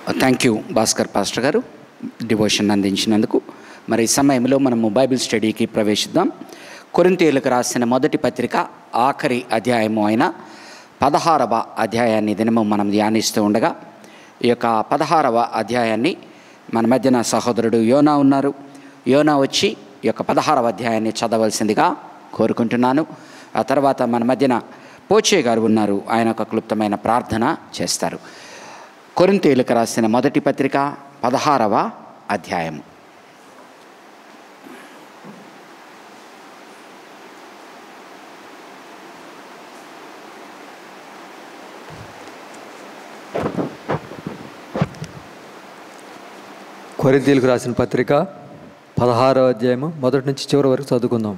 Thank you Bhaskar pastor గారు devotion అందించినందుకు మరి ఈ సమయంలో మనము బైబిల్ స్టడీకి ప్రవేశిద్దాం కొరింతీయులకు రాసిన మొదటి పత్రిక ఆఖరి అధ్యాయము అయిన పదహారవ అధ్యాయాన్ని దినము మనం ధ్యానిస్తూ ఉండగా ఈ యొక్క పదహారవ అధ్యాయాన్ని మన మధ్యన సహోదరుడు యోనా ఉన్నారు యోనా వచ్చి ఈ యొక్క పదహారవ అధ్యాయాన్ని చదవలసిందిగా కోరుకుంటున్నాను ఆ తర్వాత మన మధ్యన పోచే గారు ఉన్నారు ఆయన ఒక క్లుప్తమైన ప్రార్థన చేస్తారు కొరింతీయులకు రాసిన మొదటి పత్రిక పదహారవ అధ్యాయం కొరింథీయులకు రాసిన పత్రిక పదహారో అధ్యాయము మొదటి నుంచి చివరి వరకు చదువుకుందాం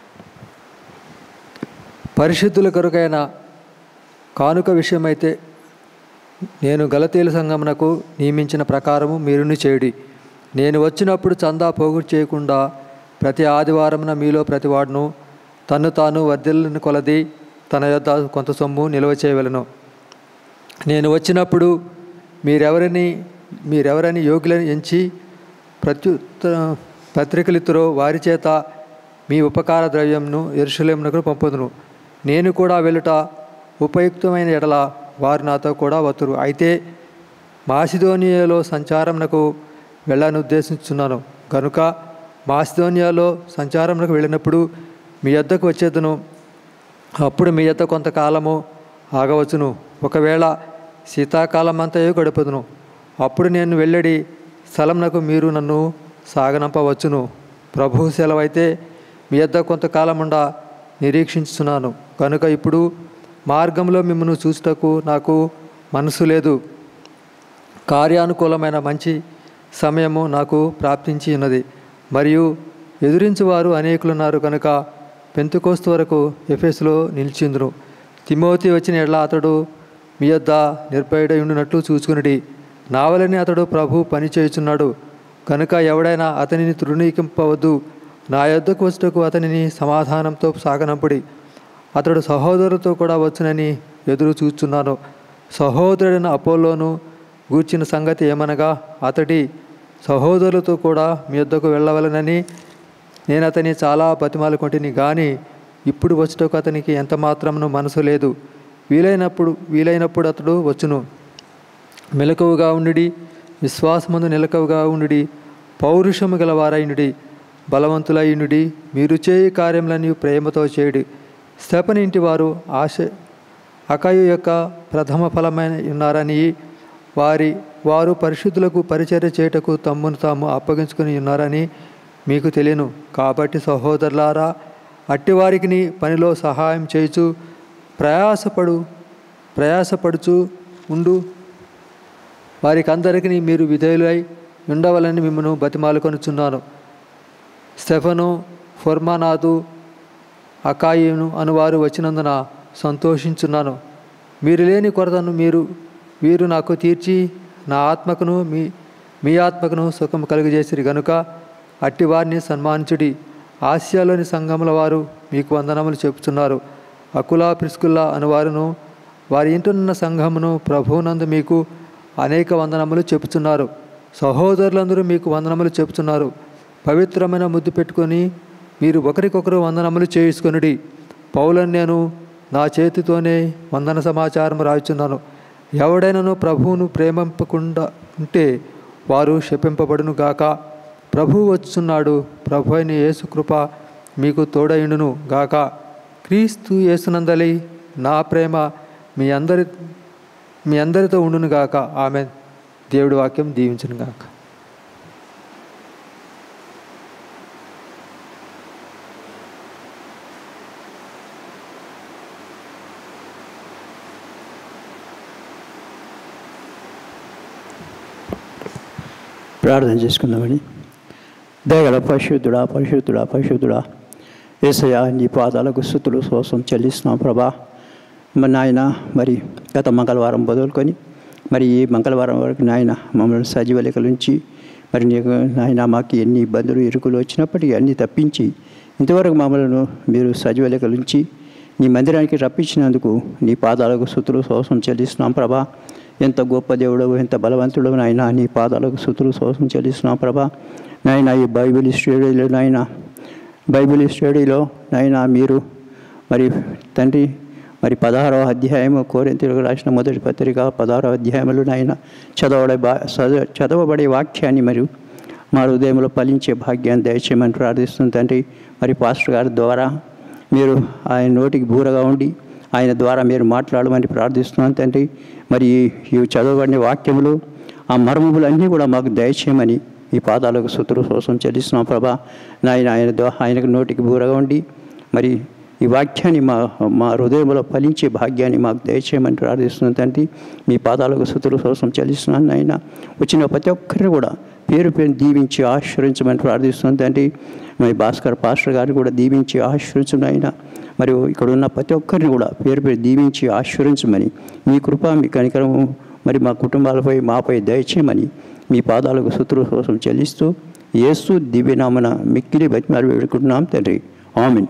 పరిశుద్ధుల కొరకైన కానుక విషయమైతే నేను గలతీల సంగమునకు నియమించిన ప్రకారము మీరును చేయుడి నేను వచ్చినప్పుడు చందా పోగు చేయకుండా ప్రతి ఆదివారమున మీలో ప్రతివాడును తన్ను తాను వర్ధిల్లని కొలది తన యొద్ద కొంత సొమ్ము నిల్వ చేయవలను నేను వచ్చినప్పుడు మీరెవరిని మీరెవరని యోగ్యులని ఎంచి ప్రత్యుత్త పత్రికలిత్తురో వారి చేత మీ ఉపకార ద్రవ్యంను ఎరుషులేమునకు పంపుదును నేను కూడా వెళ్ళుట ఉపయుక్తమైన ఎడల వారు నాతో కూడా వతురు అయితే మాసిదోనియాలో సంచారమునకు వెళ్ళని ఉద్దేశించున్నాను కనుక మాసిదోనియాలో సంచారమునకు వెళ్ళినప్పుడు మీ యొద్దకు వచ్చేదను అప్పుడు మీ యొద్ద కొంతకాలము ఆగవచ్చును ఒకవేళ శీతాకాలం అంతయో గడుపుదును అప్పుడు నేను వెళ్ళడి స్థలంనకు మీరు నన్ను సాగనంపవచ్చును ప్రభు సెలవైతే మీ యొద్ద కొంతకాలముండా నిరీక్షించుతున్నాను కనుక ఇప్పుడు మార్గంలో మిమ్మల్ని చూసుటకు నాకు మనసు లేదు కార్యానుకూలమైన మంచి సమయము నాకు ప్రాప్తించి ఉన్నది మరియు ఎదురించువారు అనేకులున్నారు కనుక పెంతుకోస్తు వరకు ఎఫెస్లో నిలిచిందును తిమోతి వచ్చిన ఎడల అతడు మీ యొద్ద నిర్భయుడై ఉండినట్లు చూసుకునిడి నావలని అతడు ప్రభు పని చేయుచున్నాడు కనుక ఎవడైనా అతనిని తృణీకింపవద్దు నా యొద్దకు వచ్చుటకు అతనిని సమాధానంతో సాగనంపుడి అతడు సహోదరులతో కూడా వచ్చునని ఎదురు చూచున్నాను సహోదరుడైన అపోలోను గూర్చిన సంగతి ఏమనగా అతడి సహోదరులతో కూడా మీ యొద్దకు వెళ్ళవలనని నేను అతని చాలా బతిమాలుకొంటిని కానీ ఇప్పుడు వచ్చుటకు అతనికి ఎంత మాత్రమును మనసు లేదు వీలైనప్పుడు వీలైనప్పుడు అతడు వచ్చును మెలకువగా ఉండి విశ్వాసమందు నిలకవుగా ఉండి పౌరుషము గలవారైనుడి బలవంతులైనుడి మీరు చేయి కార్యములని ప్రేమతో చేయుడి స్తెపని ఇంటి వారు ఆశ అకయు యొక్క ప్రథమ ఫలమైన ఉన్నారని వారి వారు పరిశుద్ధులకు పరిచర్య చేయుటకు తమ్మును తాము అప్పగించుకుని ఉన్నారని మీకు తెలియను కాబట్టి సహోదరులారా అట్టివారికి పనిలో సహాయం చేయుచు ప్రయాసపడు ప్రయాసపడుచు ఉండు వారికి అందరికీ మీరు విధేయులై ఉండవలని మిమ్మను బతిమాలుకొనుచున్నాను స్టెఫను ఫొర్మానాదు అకాయిను అనువారు వచ్చినందున సంతోషించున్నాను మీరు లేని కొరతను మీరు వీరు నాకు తీర్చి నా ఆత్మకును మీ మీ ఆత్మకును సుఖం కలుగజేసిరి గనుక అట్టి వారిని సన్మానించుడి ఆసియాలోని సంఘముల వారు మీకు వందనములు చెబుతున్నారు అకులా ప్రిస్కుల్లా అనువారును వారి ఇంటున్న సంఘమును ప్రభువునందు మీకు అనేక వందనములు చెబుతున్నారు సహోదరులందరూ మీకు వందనములు చెబుతున్నారు పవిత్రమైన ముద్దు పెట్టుకొని మీరు ఒకరికొకరు వందనములు చేసుకొనుడి పౌలను నేను నా చేతితోనే వందన సమాచారం రాయుచున్నాను ఎవడైనాను ప్రభువును ప్రేమింపకుండా ఉంటే వారు శపింపబడును గాక ప్రభు వచ్చున్నాడు ప్రభు అయిన యేసుకృప మీకు తోడయుండును గాక క్రీస్తు యేసునందలి నా ప్రేమ మీ అందరి మీ అందరితో ఉండును గాక ఆమె దేవుడి వాక్యం దీవించును గాక ప్రార్థన చేసుకుందామని దయగల పరిశుద్ధుడా పరిశుద్ధుడా పరిశుద్ధుడా ఏసయ్య నీ పాదాలకు స్థుతులు కోసం చెల్లిస్తున్నాం ప్రభా మరి నాయన మరి గత మంగళవారం బదులుకొని మరి ఈ మంగళవారం వరకు నాయన మమ్మల్ని సజీవలికల నుంచి మరి నీకు నాయన మాకు ఎన్ని ఇబ్బందులు ఇరుకులు వచ్చినప్పటికీ అన్నీ తప్పించి ఇంతవరకు మమ్మల్ని మీరు సజీవలికల నుంచి నీ మందిరానికి రప్పించినందుకు నీ పాదాలకు సుతులు శోసం చెల్లిస్తున్నాం ప్రభా ఎంత గొప్ప దేవుడవు ఎంత బలవంతుడు నాయన నీ పాదాలకు సుతులు శోసం చెల్లిస్తున్నాం ప్రభా నాయన ఈ బైబిల్ స్టడీలో నాయన బైబిల్ స్టడీలో నాయన మీరు మరి తండ్రి మరి పదహారవ అధ్యాయము కోరింతలకు రాసిన మొదటి పత్రిక పదహారవ అధ్యాయములు నాయన చదవడే బా చదవ- చదవబడే వాక్యాన్ని మరియు మా హృదయంలో ఫలించే భాగ్యాన్ని దయచేయమని ప్రార్థిస్తుంది తండ్రి మరి పాస్టర్ గారి ద్వారా మీరు ఆయన నోటికి బూరగా ఉండి ఆయన ద్వారా మీరు మాట్లాడమని ప్రార్థిస్తున్నాను తండ్రి మరి ఈ- ఈ చదవబడిన వాక్యములు ఆ మర్మములన్నీ కూడా మాకు దయచేయమని ఈ పాదాలకు సుతులు శోసం చెల్లిస్తున్నాం ప్రభా నాయన ఆయన ద్వా- ఆయనకు నోటికి బూరగా ఉండి మరి ఈ వాక్యాన్ని మా మా హృదయంలో ఫలించే భాగ్యాన్ని మాకు దయచేయమని ప్రార్థిస్తున్నాను తండ్రి మీ పాదాలకు సుతులు శోసం చెల్లిస్తున్నాను నాయన వచ్చిన ప్రతి ఒక్కరిని కూడా పేరు పేరు దీవించి ఆశ్రయించమని ప్రార్థిస్తున్నాను తండ్రి మరి భాస్కర్ పాస్టర్ గారిని కూడా దీవించి ఆశ్రయించమని ఆయన మరియు ఇక్కడ ఉన్న ప్రతి ఒక్కరిని కూడా పేరు పేరు దీవించి ఆశ్రయించమని మీ కృప మీ కనికరము మరి మా కుటుంబాలపై మాపై దయచేయమని మీ పాదాలకు సుతులు కోసం చెల్లిస్తూ యేసు దివ్యనామన మిక్కిలి బతిమాలు వేడుకుంటున్నాం తండ్రి ఆమెన్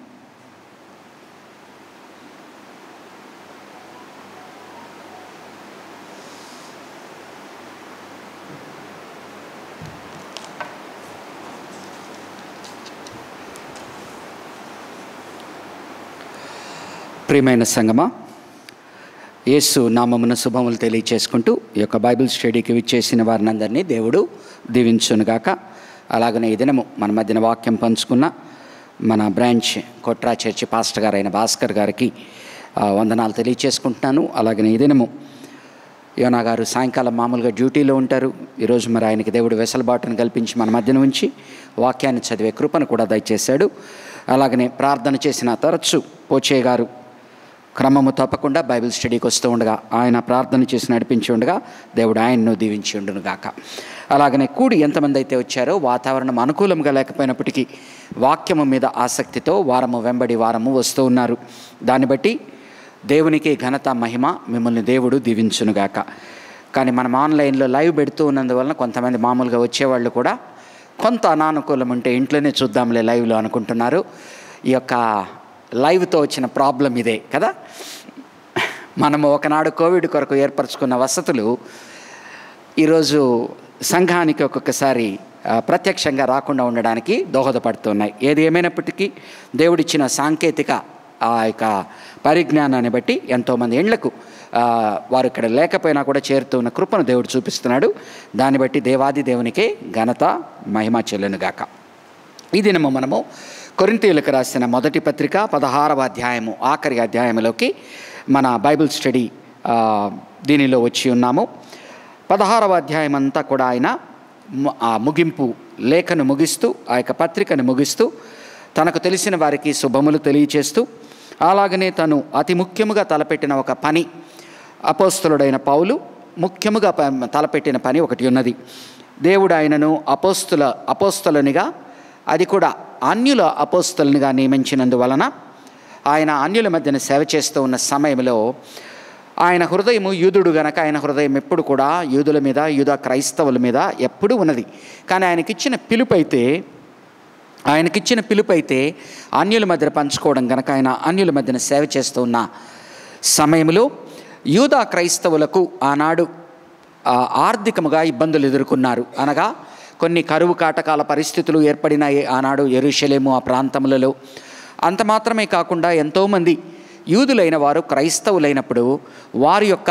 ప్రియమైన సంగమా యేసు నామమున శుభములు తెలియచేసుకుంటూ ఈ యొక్క బైబిల్ స్టడీకి విచ్చేసిన వారిని అందరినీ దేవుడు దీవించునుగాక అలాగనే ఈ దినము మన మధ్యన వాక్యం పంచుకున్న మన బ్రాంచ్ కొట్రా చర్చి పాస్టర్ గారైన భాస్కర్ గారికి ఆ, వందనాలు తెలియచేసుకుంటున్నాను అలాగనే ఈ దినము యోనా గారు సాయంకాలం మామూలుగా డ్యూటీలో ఉంటారు ఈరోజు మరి ఆయనకి దేవుడు వెసలుబాటును కల్పించి మన మధ్యన ఉంచి వాక్యాన్ని చదివే కృపను కూడా దయచేశాడు అలాగనే ప్రార్థన చేసిన తరచు పోచే గారు క్రమము తప్పకుండా బైబిల్ స్టడీకి వస్తూ ఉండగా ఆయన ప్రార్థన చేసి నడిపించి ఉండగా దేవుడు ఆయన్ను దీవించి ఉండును గాక అలాగనే కూడి ఎంతమంది అయితే వచ్చారో వాతావరణం అనుకూలంగా లేకపోయినప్పటికీ వాక్యము మీద ఆసక్తితో వారము వెంబడి వారము వస్తూ ఉన్నారు దాన్ని బట్టి దేవునికి ఘనత మహిమ మిమ్మల్ని దేవుడు దీవించునుగాక కానీ మనం ఆన్లైన్లో లైవ్ పెడుతూ ఉన్నందువలన కొంతమంది మామూలుగా వచ్చేవాళ్ళు కూడా కొంత అనానుకూలం ఉంటే ఇంట్లోనే చూద్దాంలే లైవ్లో అనుకుంటున్నారు ఈ యొక్క లైవ్తో వచ్చిన ప్రాబ్లం ఇదే కదా మనము ఒకనాడు కోవిడ్ కొరకు ఏర్పరచుకున్న వసతులు ఈరోజు సంఘానికి ఒక్కొక్కసారి ఆ, ప్రత్యక్షంగా రాకుండా ఉండడానికి దోహదపడుతున్నాయి ఏది ఏమైనప్పటికీ దేవుడిచ్చిన సాంకేతిక ఆ యొక్క పరిజ్ఞానాన్ని బట్టి ఎంతోమంది ఎండ్లకు ఆ, వారు ఇక్కడ లేకపోయినా కూడా చేరుతూ ఉన్న కృపను దేవుడు చూపిస్తున్నాడు దాన్ని బట్టి దేవాది దేవునికే ఘనత మహిమ చెల్లునుగాక ఈ దినము మనము కొరింతీయులకు రాసిన మొదటి పత్రిక పదహారవ అధ్యాయము ఆఖరి అధ్యాయంలోకి మన బైబిల్ స్టడీ ఆ, దీనిలో వచ్చి ఉన్నాము పదహారవ అధ్యాయం అంతా కూడా ఆయన ము- ఆ ముగింపు లేఖను ముగిస్తూ ఆ యొక్క పత్రికను ముగిస్తూ తనకు తెలిసిన వారికి శుభములు తెలియచేస్తూ అలాగనే తను అతి ముఖ్యముగా తలపెట్టిన ఒక పని అపోస్తులుడైన పౌలు ముఖ్యముగా ప- తలపెట్టిన పని ఒకటి ఉన్నది దేవుడు ఆయనను అపోస్తుల అపోస్తులనిగా అది కూడా అన్యుల అపోస్తులనిగా నియమించినందువలన ఆయన అన్యుల మధ్యన సేవ చేస్తూ ఉన్న సమయంలో ఆయన హృదయము యూదుడు గనక ఆయన హృదయం ఎప్పుడు కూడా యూదుల మీద యూద క్రైస్తవుల మీద ఎప్పుడూ ఉన్నది కానీ ఆయనకిచ్చిన పిలుపు అయితే ఆయనకిచ్చిన పిలుపు అయితే అన్యుల మధ్య పంచుకోవడం గనక ఆయన అన్యుల మధ్యన సేవ చేస్తూ ఉన్న సమయంలో యూదా క్రైస్తవులకు ఆనాడు ఆ, ఆర్థికముగా ఇబ్బందులు ఎదుర్కొన్నారు అనగా కొన్ని కరువు కాటకాల పరిస్థితులు ఏర్పడినాయి ఆనాడు ఎరుషలేము ఆ ప్రాంతములలో అంత మాత్రమే కాకుండా ఎంతోమంది యూదులైన వారు క్రైస్తవులైనప్పుడు వారి యొక్క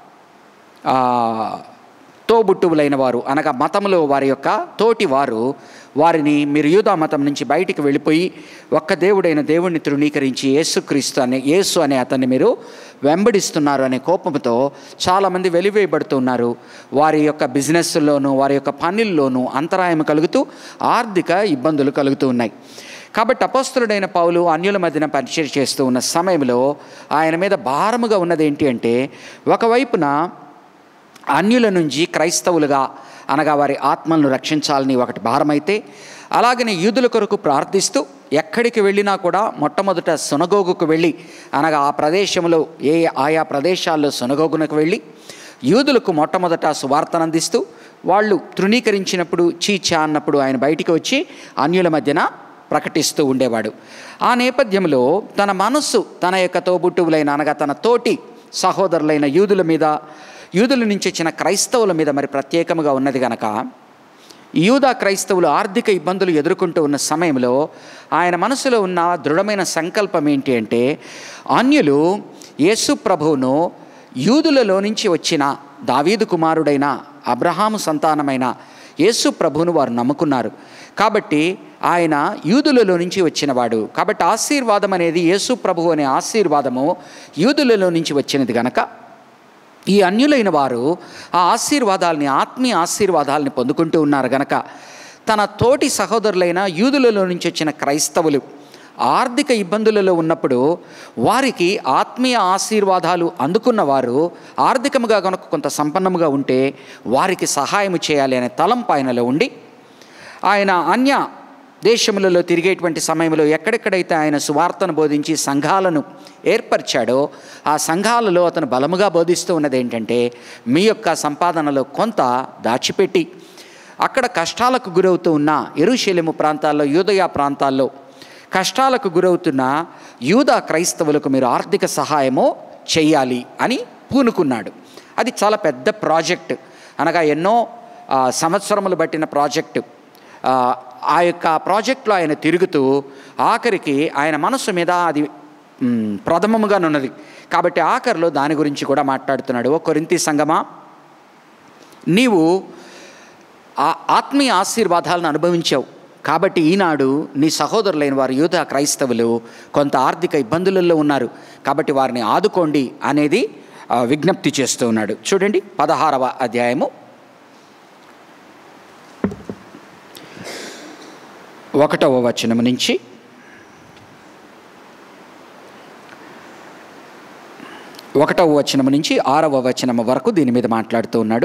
ఆ, తోబుట్టువులైన వారు అనగా మతంలో వారి యొక్క తోటి వారు వారిని మీరు యూదా మతం నుంచి బయటికి వెళ్ళిపోయి ఒక్క దేవుడైన దేవుణ్ణి తృణీకరించి యేసుక్రీస్తు అనే యేసు అనే అతన్ని మీరు వెంబడిస్తున్నారు అనే కోపంతో చాలామంది వెలివేయబడుతున్నారు వారి యొక్క బిజినెస్లోనూ వారి యొక్క పనుల్లోనూ అంతరాయం కలుగుతూ ఆర్థిక ఇబ్బందులు కలుగుతూ ఉన్నాయి కాబట్టి అపస్తుడైన పౌలు అన్యుల మధ్యన పరిచయం చేస్తూ ఉన్న సమయంలో ఆయన మీద భారముగా ఉన్నది ఏంటి అంటే ఒకవైపున అన్యుల నుంచి క్రైస్తవులుగా అనగా వారి ఆత్మలను రక్షించాలని ఒకటి భారమైతే అలాగనే యూదుల కొరకు ప్రార్థిస్తూ ఎక్కడికి వెళ్ళినా కూడా మొట్టమొదట సునగోగుకు వెళ్ళి అనగా ఆ ప్రదేశంలో ఏ ఆయా ప్రదేశాల్లో సునగోగునకు వెళ్ళి యూదులకు మొట్టమొదట సువార్తను అందిస్తూ వాళ్ళు తృణీకరించినప్పుడు చీచా అన్నప్పుడు ఆయన బయటికి వచ్చి అన్యుల మధ్యన ప్రకటిస్తూ ఉండేవాడు ఆ నేపథ్యంలో తన మనస్సు తన యొక్క తోబుట్టువులైన అనగా తన తోటి సహోదరులైన యూదుల మీద యూదుల నుంచి వచ్చిన క్రైస్తవుల మీద మరి ప్రత్యేకముగా ఉన్నది గనక యూదా క్రైస్తవులు ఆర్థిక ఇబ్బందులు ఎదుర్కొంటూ ఉన్న సమయంలో ఆయన మనసులో ఉన్న దృఢమైన సంకల్పం ఏంటి అంటే అన్యులు యేసు ప్రభువును యూదులలో నుంచి వచ్చిన దావీదు కుమారుడైన అబ్రహాము సంతానమైన యేసు ప్రభువును వారు నమ్ముకున్నారు కాబట్టి ఆయన యూదులలో నుంచి వచ్చినవాడు కాబట్టి ఆశీర్వాదం అనేది యేసు ప్రభువు అనే ఆశీర్వాదము యూదులలో నుంచి వచ్చినది గనక ఈ అన్యులైన వారు ఆ ఆశీర్వాదాలని ఆత్మీయ ఆశీర్వాదాలని పొందుకుంటూ ఉన్నారు గనక తన తోటి సహోదరులైన యూదులలో నుంచి వచ్చిన క్రైస్తవులు ఆర్థిక ఇబ్బందులలో ఉన్నప్పుడు వారికి ఆత్మీయ ఆశీర్వాదాలు అందుకున్న వారు ఆర్థికముగా కనుక కొంత సంపన్నముగా ఉంటే వారికి సహాయం చేయాలి అనే తలంపు ఆయనలో ఉండి ఆయన అన్య దేశములలో తిరిగేటువంటి సమయంలో ఎక్కడెక్కడైతే ఆయన సువార్తను బోధించి సంఘాలను ఏర్పరిచాడో ఆ సంఘాలలో అతను బలముగా బోధిస్తూ ఉన్నది ఏంటంటే మీ యొక్క సంపాదనలో కొంత దాచిపెట్టి అక్కడ కష్టాలకు గురవుతూ ఉన్న ఎరుశలేము ప్రాంతాల్లో యూదయ ప్రాంతాల్లో కష్టాలకు గురవుతున్న యూదా క్రైస్తవులకు మీరు ఆర్థిక సహాయము చేయాలి అని పూనుకున్నాడు అది చాలా పెద్ద ప్రాజెక్ట్ అనగా ఎన్నో ఆ, సంవత్సరములు బట్టిన ప్రాజెక్టు ఆ, ఆ యొక్క ప్రాజెక్ట్లో ఆయన తిరుగుతూ ఆఖరికి ఆయన మనస్సు మీద అది మ్, ప్రథమముగానున్నది కాబట్టి ఆఖరిలో దాని గురించి కూడా మాట్లాడుతున్నాడు ఓ కొరింతి సంగమా నీవు ఆ ఆత్మీయ ఆశీర్వాదాలను అనుభవించావు కాబట్టి ఈనాడు నీ సహోదరులైన వారు యూద క్రైస్తవులు కొంత ఆర్థిక ఇబ్బందులలో ఉన్నారు కాబట్టి వారిని ఆదుకోండి అనేది ఆ, విజ్ఞప్తి చేస్తూ ఉన్నాడు చూడండి పదహారవ అధ్యాయము ఒకటవ వచనము నుంచి ఒకటవ వచనము నుంచి ఆరవ వచనము వరకు దీని మీద మాట్లాడుతూ ఉన్నాడు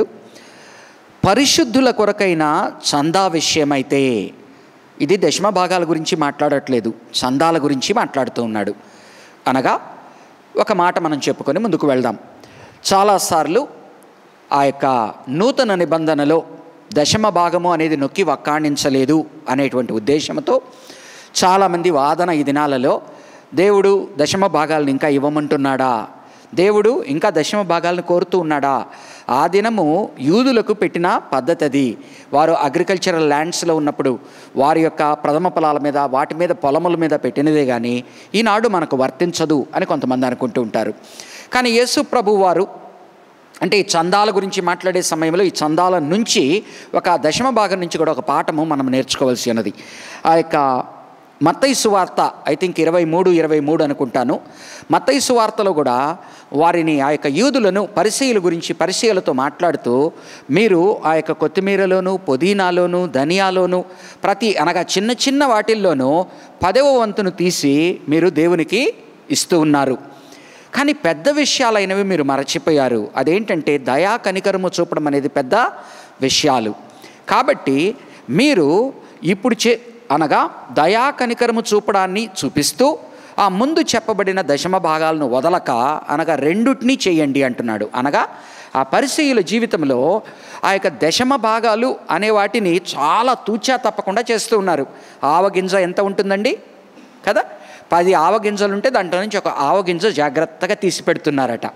పరిశుద్ధుల కొరకైన చందా విషయమైతే ఇది దశమ భాగాల గురించి మాట్లాడట్లేదు చందాల గురించి మాట్లాడుతూ ఉన్నాడు అనగా ఒక మాట మనం చెప్పుకొని ముందుకు వెళ్దాం చాలాసార్లు ఆ యొక్క నూతన నిబంధనలో దశమ భాగము అనేది నొక్కి వక్కాణించలేదు అనేటువంటి ఉద్దేశంతో చాలామంది వాదన ఈ దినాలలో దేవుడు దశమ భాగాలను ఇంకా ఇవ్వమంటున్నాడా దేవుడు ఇంకా దశమ భాగాలను కోరుతూ ఉన్నాడా ఆ దినము యూదులకు పెట్టిన పద్ధతి అది వారు అగ్రికల్చరల్ ల్యాండ్స్లో ఉన్నప్పుడు వారి యొక్క ప్రథమ ఫలాల మీద వాటి మీద పొలముల మీద పెట్టినదే కానీ ఈనాడు మనకు వర్తించదు అని కొంతమంది అనుకుంటూ ఉంటారు కానీ యేసు ప్రభు వారు అంటే ఈ చందాల గురించి మాట్లాడే సమయంలో ఈ చందాల నుంచి ఒక దశమ భాగం నుంచి కూడా ఒక పాఠము మనం నేర్చుకోవాల్సి ఉన్నది ఆ యొక్క మత్తయి సువార్త ఐ థింక్ ఇరవై మూడు ఇరవై మూడు అనుకుంటాను మత్తయి సువార్తలో కూడా వారిని ఆ యొక్క యూదులను పరిచయుల గురించి పరిచయులతో మాట్లాడుతూ మీరు ఆ యొక్క కొత్తిమీరలోను పుదీనాలోను ధనియాలోను ప్రతి అనగా చిన్న చిన్న వాటిల్లోనూ పదవ వంతును తీసి మీరు దేవునికి ఇస్తూ ఉన్నారు కానీ పెద్ద విషయాలైనవి మీరు మరచిపోయారు అదేంటంటే దయా కనికరము చూపడం అనేది పెద్ద విషయాలు కాబట్టి మీరు ఇప్పుడు చే అనగా దయా కనికరము చూపడాన్ని చూపిస్తూ ఆ ముందు చెప్పబడిన దశమ భాగాలను వదలక అనగా రెండుటిని చేయండి అంటున్నాడు అనగా ఆ పరిచయుల జీవితంలో ఆ యొక్క దశమ భాగాలు అనే వాటిని చాలా తూచా తప్పకుండా చేస్తూ ఉన్నారు ఆవగింజ ఎంత ఉంటుందండి కదా పది ఆవగింజలు ఉంటే దాంట్లో నుంచి ఒక ఆవగింజ జాగ్రత్తగా తీసి పెడుతున్నారట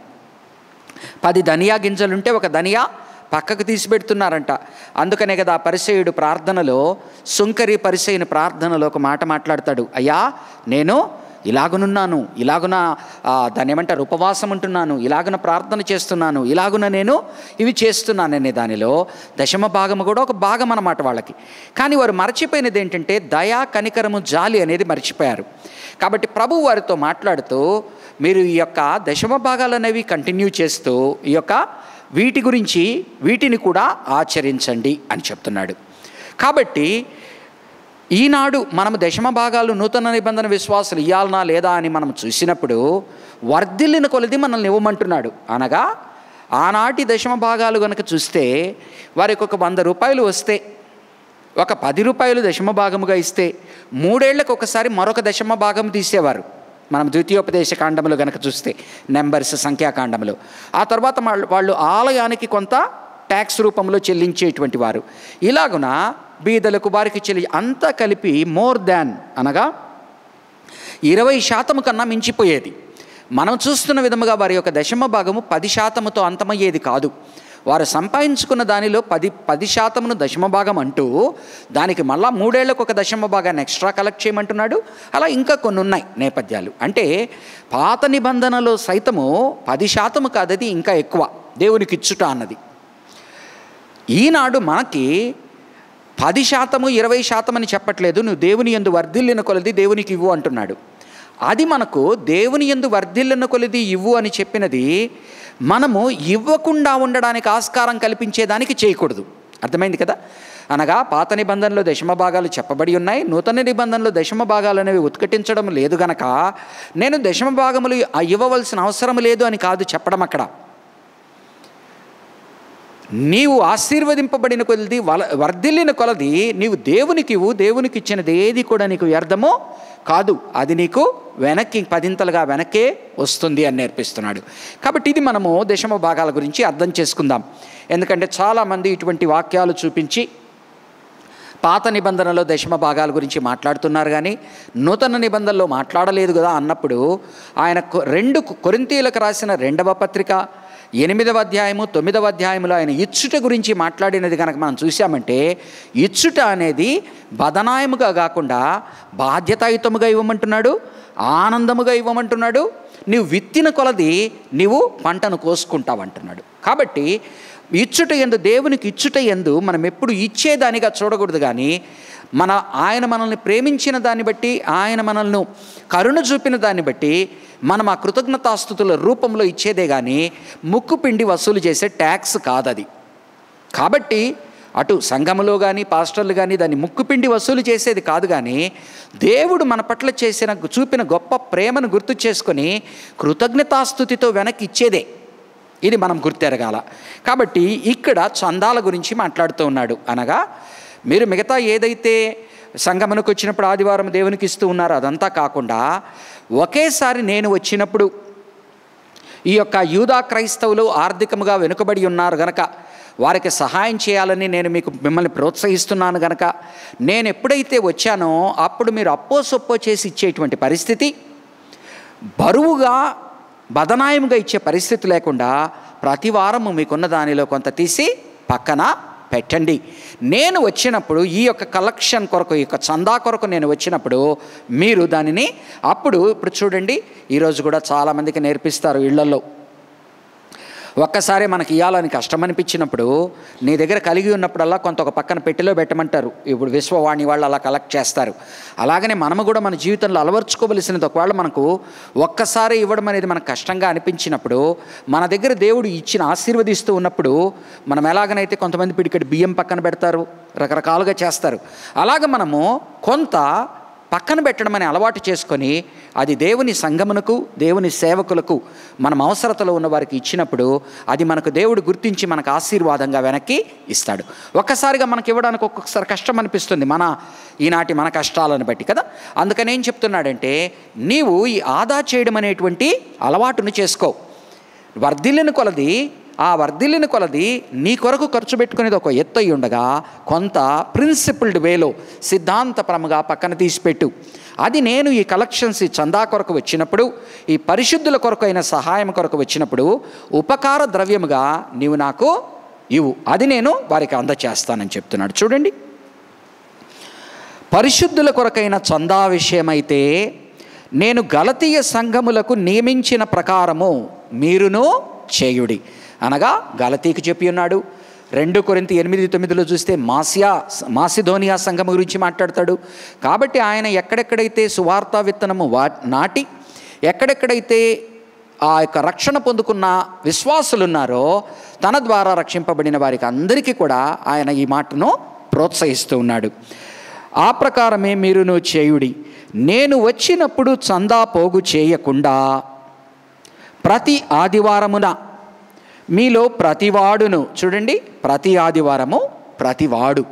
పది ధనియా గింజలుంటే ఒక ధనియా పక్కకు తీసి పెడుతున్నారంట అందుకనే కదా ఆ పరిచయుడు ప్రార్థనలో సుంకరి పరిచయుని ప్రార్థనలో ఒక మాట మాట్లాడతాడు అయ్యా నేను ఇలాగునున్నాను ఇలాగున ఆ, దాన్ని ఏమంటారు ఉపవాసం ఉంటున్నాను ఇలాగున ప్రార్థన చేస్తున్నాను ఇలాగున నేను ఇవి చేస్తున్నాననే దానిలో దశమ భాగము కూడా ఒక భాగం అన్నమాట వాళ్ళకి కానీ వారు మర్చిపోయినది ఏంటంటే దయా కనికరము జాలి అనేది మర్చిపోయారు కాబట్టి ప్రభు వారితో మాట్లాడుతూ మీరు ఈ యొక్క దశమ భాగాలు అనేవి కంటిన్యూ చేస్తూ ఈ యొక్క వీటి గురించి వీటిని కూడా ఆచరించండి అని చెప్తున్నాడు కాబట్టి ఈనాడు మనం దశమ భాగాలు నూతన నిబంధన విశ్వాసాలు ఇవ్వాలనా లేదా అని మనం చూసినప్పుడు వర్ధిల్లిన కొలది మనల్ని ఇవ్వమంటున్నాడు అనగా ఆనాటి దశమ భాగాలు కనుక చూస్తే వారికి ఒక వంద రూపాయలు వస్తే ఒక పది రూపాయలు దశమ భాగముగా ఇస్తే మూడేళ్లకు ఒకసారి మరొక దశమ భాగం తీసేవారు మనం ద్వితీయోపదేశ కాండంలో కనుక చూస్తే నెంబర్స్ సంఖ్యాకాండంలో ఆ తర్వాత వాళ్ళు వాళ్ళు ఆలయానికి కొంత ట్యాక్స్ రూపంలో చెల్లించేటువంటి వారు ఇలాగున బీదలకు వారికి చెల్లి అంతా కలిపి మోర్ దాన్ అనగా ఇరవై శాతం కన్నా మించిపోయేది మనం చూస్తున్న విధముగా వారి యొక్క దశమ భాగము పది శాతముతో అంతమయ్యేది కాదు వారు సంపాదించుకున్న దానిలో పది పది శాతమును దశమ భాగం అంటూ దానికి మళ్ళా మూడేళ్లకు ఒక దశమ భాగాన్ని ఎక్స్ట్రా కలెక్ట్ చేయమంటున్నాడు అలా ఇంకా కొన్ని ఉన్నాయి నేపథ్యాలు అంటే పాత నిబంధనలో సైతము పది శాతము కాదది ఇంకా ఎక్కువ దేవునికి ఇచ్చుట అన్నది ఈనాడు మనకి పది శాతము ఇరవై శాతం అని చెప్పట్లేదు నువ్వు దేవుని ఎందు వర్ధిల్లిన కొలది దేవునికి ఇవ్వు అంటున్నాడు అది మనకు దేవుని ఎందు వర్ధిల్లిన కొలది ఇవ్వు అని చెప్పినది మనము ఇవ్వకుండా ఉండడానికి ఆస్కారం కల్పించేదానికి చేయకూడదు అర్థమైంది కదా అనగా పాత నిబంధనలో దశమ భాగాలు చెప్పబడి ఉన్నాయి నూతన నిబంధనలో దశమ భాగాలు అనేవి ఉత్కటించడం లేదు గనక నేను దశమ భాగములు ఇవ్వవలసిన అవసరం లేదు అని కాదు చెప్పడం అక్కడ నీవు ఆశీర్వదింపబడిన కొలది వల వర్ధిల్లిన కొలది నీవు దేవునికి ఇవ్వు దేవునికి ఇచ్చినది ఏది కూడా నీకు వ్యర్థమో కాదు అది నీకు వెనక్కి పదింతలుగా వెనక్కే వస్తుంది అని నేర్పిస్తున్నాడు కాబట్టి ఇది మనము దశమ భాగాల గురించి అర్థం చేసుకుందాం ఎందుకంటే చాలామంది ఇటువంటి వాక్యాలు చూపించి పాత నిబంధనలో దశమ భాగాల గురించి మాట్లాడుతున్నారు కానీ నూతన నిబంధనలో మాట్లాడలేదు కదా అన్నప్పుడు ఆయన కొ- రెండు కొరింతీలకు రాసిన రెండవ పత్రిక ఎనిమిదవ అధ్యాయము తొమ్మిదవ అధ్యాయములో ఆయన ఇచ్చుట గురించి మాట్లాడినది కనుక మనం చూసామంటే ఇచ్చుట అనేది బదనాయముగా కాకుండా బాధ్యతాయుతముగా ఇవ్వమంటున్నాడు ఆనందముగా ఇవ్వమంటున్నాడు నీవు విత్తిన కొలది నీవు పంటను కోసుకుంటావంటున్నాడు కాబట్టి ఇచ్చుట ఎందు దేవునికి ఇచ్చుట ఎందు మనం ఎప్పుడు ఇచ్చేదానిగా చూడకూడదు కానీ మన ఆయన మనల్ని ప్రేమించిన దాన్ని బట్టి ఆయన మనల్ని కరుణ చూపిన దాన్ని బట్టి మనం ఆ కృతజ్ఞతాస్థుతుల రూపంలో ఇచ్చేదే కానీ ముక్కు పిండి వసూలు చేసే ట్యాక్స్ కాదది కాబట్టి అటు సంఘములో కానీ పాస్టర్లు కానీ దాన్ని ముక్కుపిండి వసూలు చేసేది కాదు కానీ దేవుడు మన పట్ల చేసిన చూపిన గొప్ప ప్రేమను గుర్తు చేసుకొని కృతజ్ఞతాస్థుతితో వెనక్కి ఇచ్చేదే ఇది మనం గుర్తెరగాల కాబట్టి ఇక్కడ చందాల గురించి మాట్లాడుతూ ఉన్నాడు అనగా మీరు మిగతా ఏదైతే సంగమనకు వచ్చినప్పుడు ఆదివారం దేవునికి ఇస్తూ ఉన్నారో అదంతా కాకుండా ఒకేసారి నేను వచ్చినప్పుడు ఈ యొక్క యూదా క్రైస్తవులు ఆర్థికముగా వెనుకబడి ఉన్నారు గనక వారికి సహాయం చేయాలని నేను మీకు మిమ్మల్ని ప్రోత్సహిస్తున్నాను గనక నేను ఎప్పుడైతే వచ్చానో అప్పుడు మీరు అప్పో సొప్పో చేసి ఇచ్చేటువంటి పరిస్థితి బరువుగా బదనాయముగా ఇచ్చే పరిస్థితి లేకుండా ప్రతి వారము మీకున్న దానిలో కొంత తీసి పక్కన పెట్టండి నేను వచ్చినప్పుడు ఈ యొక్క కలెక్షన్ కొరకు ఈ యొక్క చందా కొరకు నేను వచ్చినప్పుడు మీరు దానిని అప్పుడు ఇప్పుడు చూడండి ఈరోజు కూడా చాలామందికి నేర్పిస్తారు ఇళ్లలో ఒక్కసారి మనకి ఇవ్వాలని కష్టం అనిపించినప్పుడు నీ దగ్గర కలిగి ఉన్నప్పుడల్లా కొంత ఒక పక్కన పెట్టెలో పెట్టమంటారు ఇప్పుడు విశ్వవాణి వాళ్ళు అలా కలెక్ట్ చేస్తారు అలాగనే మనము కూడా మన జీవితంలో అలవర్చుకోవలసినది ఒకవేళ మనకు ఒక్కసారి ఇవ్వడం అనేది మనకు కష్టంగా అనిపించినప్పుడు మన దగ్గర దేవుడు ఇచ్చిన ఆశీర్వదిస్తూ ఉన్నప్పుడు మనం ఎలాగనైతే కొంతమంది పిడికడి బియ్యం పక్కన పెడతారు రకరకాలుగా చేస్తారు అలాగ మనము కొంత పక్కన పెట్టడం అనే అలవాటు చేసుకొని అది దేవుని సంగమునకు దేవుని సేవకులకు మనం అవసరతలో ఉన్న వారికి ఇచ్చినప్పుడు అది మనకు దేవుడు గుర్తించి మనకు ఆశీర్వాదంగా వెనక్కి ఇస్తాడు ఒక్కసారిగా మనకి ఇవ్వడానికి ఒక్కొక్కసారి కష్టం అనిపిస్తుంది మన ఈనాటి మన కష్టాలను బట్టి కదా అందుకని ఏం చెప్తున్నాడంటే నీవు ఈ ఆదా చేయడం అనేటువంటి అలవాటును చేసుకో వర్ధిల్లిన కొలది ఆ వర్ధిల్లిన కొలది నీ కొరకు ఖర్చు పెట్టుకునేది ఒక ఎత్తు అయి ఉండగా కొంత ప్రిన్సిపుల్డ్ వేలో సిద్ధాంతపరముగా పక్కన తీసిపెట్టు అది నేను ఈ కలెక్షన్స్ ఈ చందా కొరకు వచ్చినప్పుడు ఈ పరిశుద్ధుల కొరకు అయిన సహాయం కొరకు వచ్చినప్పుడు ఉపకార ద్రవ్యముగా నీవు నాకు ఇవ్వు అది నేను వారికి అందచేస్తానని చెప్తున్నాడు చూడండి పరిశుద్ధుల కొరకైన చందా విషయమైతే నేను గలతీయ సంఘములకు నియమించిన ప్రకారము మీరును చేయుడి అనగా గలతీకి చెప్పి ఉన్నాడు రెండు కొరింత ఎనిమిది తొమ్మిదిలో చూస్తే మాసియా మాసిధోనియా సంఘం గురించి మాట్లాడతాడు కాబట్టి ఆయన ఎక్కడెక్కడైతే సువార్తా విత్తనము వా నాటి ఎక్కడెక్కడైతే ఆ యొక్క రక్షణ పొందుకున్న విశ్వాసులు ఉన్నారో తన ద్వారా రక్షింపబడిన వారికి అందరికీ కూడా ఆయన ఈ మాటను ప్రోత్సహిస్తూ ఉన్నాడు ఆ ప్రకారమే మీరును చేయుడి నేను వచ్చినప్పుడు చందా పోగు చేయకుండా ప్రతి ఆదివారమున మీలో ప్రతివాడును చూడండి ప్రతి ఆదివారము ప్రతివాడు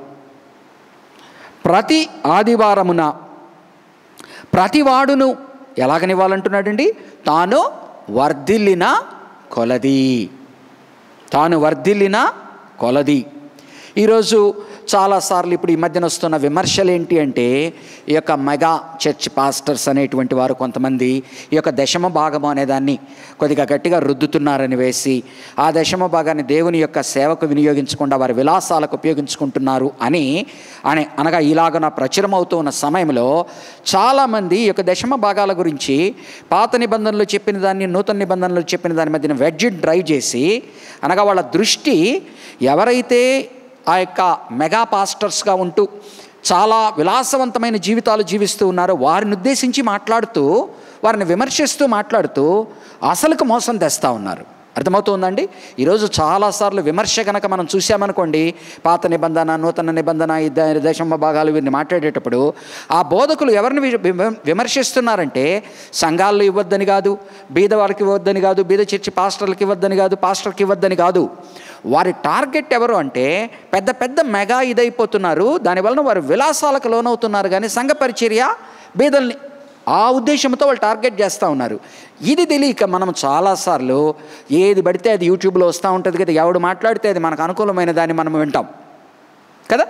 ప్రతి ఆదివారమున ప్రతివాడును ఎలాగనివ్వాలంటున్నాడండి తాను వర్ధిల్లిన కొలది తాను వర్ధిల్లిన కొలది ఈరోజు చాలాసార్లు ఇప్పుడు ఈ మధ్యన వస్తున్న విమర్శలు ఏంటి అంటే ఈ యొక్క మెగా చర్చ్ పాస్టర్స్ అనేటువంటి వారు కొంతమంది ఈ యొక్క దశమ భాగము అనేదాన్ని కొద్దిగా గట్టిగా రుద్దుతున్నారని వేసి ఆ దశమ భాగాన్ని దేవుని యొక్క సేవకు వినియోగించకుండా వారి విలాసాలకు ఉపయోగించుకుంటున్నారు అని అని అనగా ఇలాగన ప్రచురం అవుతూ ఉన్న సమయంలో చాలామంది ఈ యొక్క దశమ భాగాల గురించి పాత నిబంధనలు చెప్పిన దాన్ని నూతన నిబంధనలు చెప్పిన దాని మధ్యన వెడ్జ్ డ్రైవ్ చేసి అనగా వాళ్ళ దృష్టి ఎవరైతే ఆ యొక్క మెగా పాస్టర్స్గా ఉంటూ చాలా విలాసవంతమైన జీవితాలు జీవిస్తూ ఉన్నారో వారిని ఉద్దేశించి మాట్లాడుతూ వారిని విమర్శిస్తూ మాట్లాడుతూ అసలుకు మోసం తెస్తూ ఉన్నారు అర్థమవుతుందండి ఈరోజు చాలాసార్లు విమర్శ కనుక మనం చూసామనుకోండి పాత నిబంధన నూతన నిబంధన ఈ ద- దశమ భాగాలు వీరిని మాట్లాడేటప్పుడు ఆ బోధకులు ఎవరిని వి- విమ- విమర్శిస్తున్నారంటే సంఘాల్లో ఇవ్వద్దని కాదు బీద వాళ్ళకి ఇవ్వద్దని కాదు బీద చర్చి పాస్టర్లకి ఇవ్వద్దని కాదు పాస్టర్కి ఇవ్వద్దని కాదు వారి టార్గెట్ ఎవరు అంటే పెద్ద పెద్ద మెగా ఇదైపోతున్నారు దానివలన వారు విలాసాలకు లోనవుతున్నారు కానీ సంఘ పరిచర్య బీదల్ని ఆ ఉద్దేశంతో వాళ్ళు టార్గెట్ చేస్తూ ఉన్నారు ఇది తెలియక మనం చాలాసార్లు ఏది పడితే అది యూట్యూబ్లో వస్తూ ఉంటుంది కదా ఎవడు మాట్లాడితే అది మనకు అనుకూలమైన దాన్ని మనం వింటాం కదా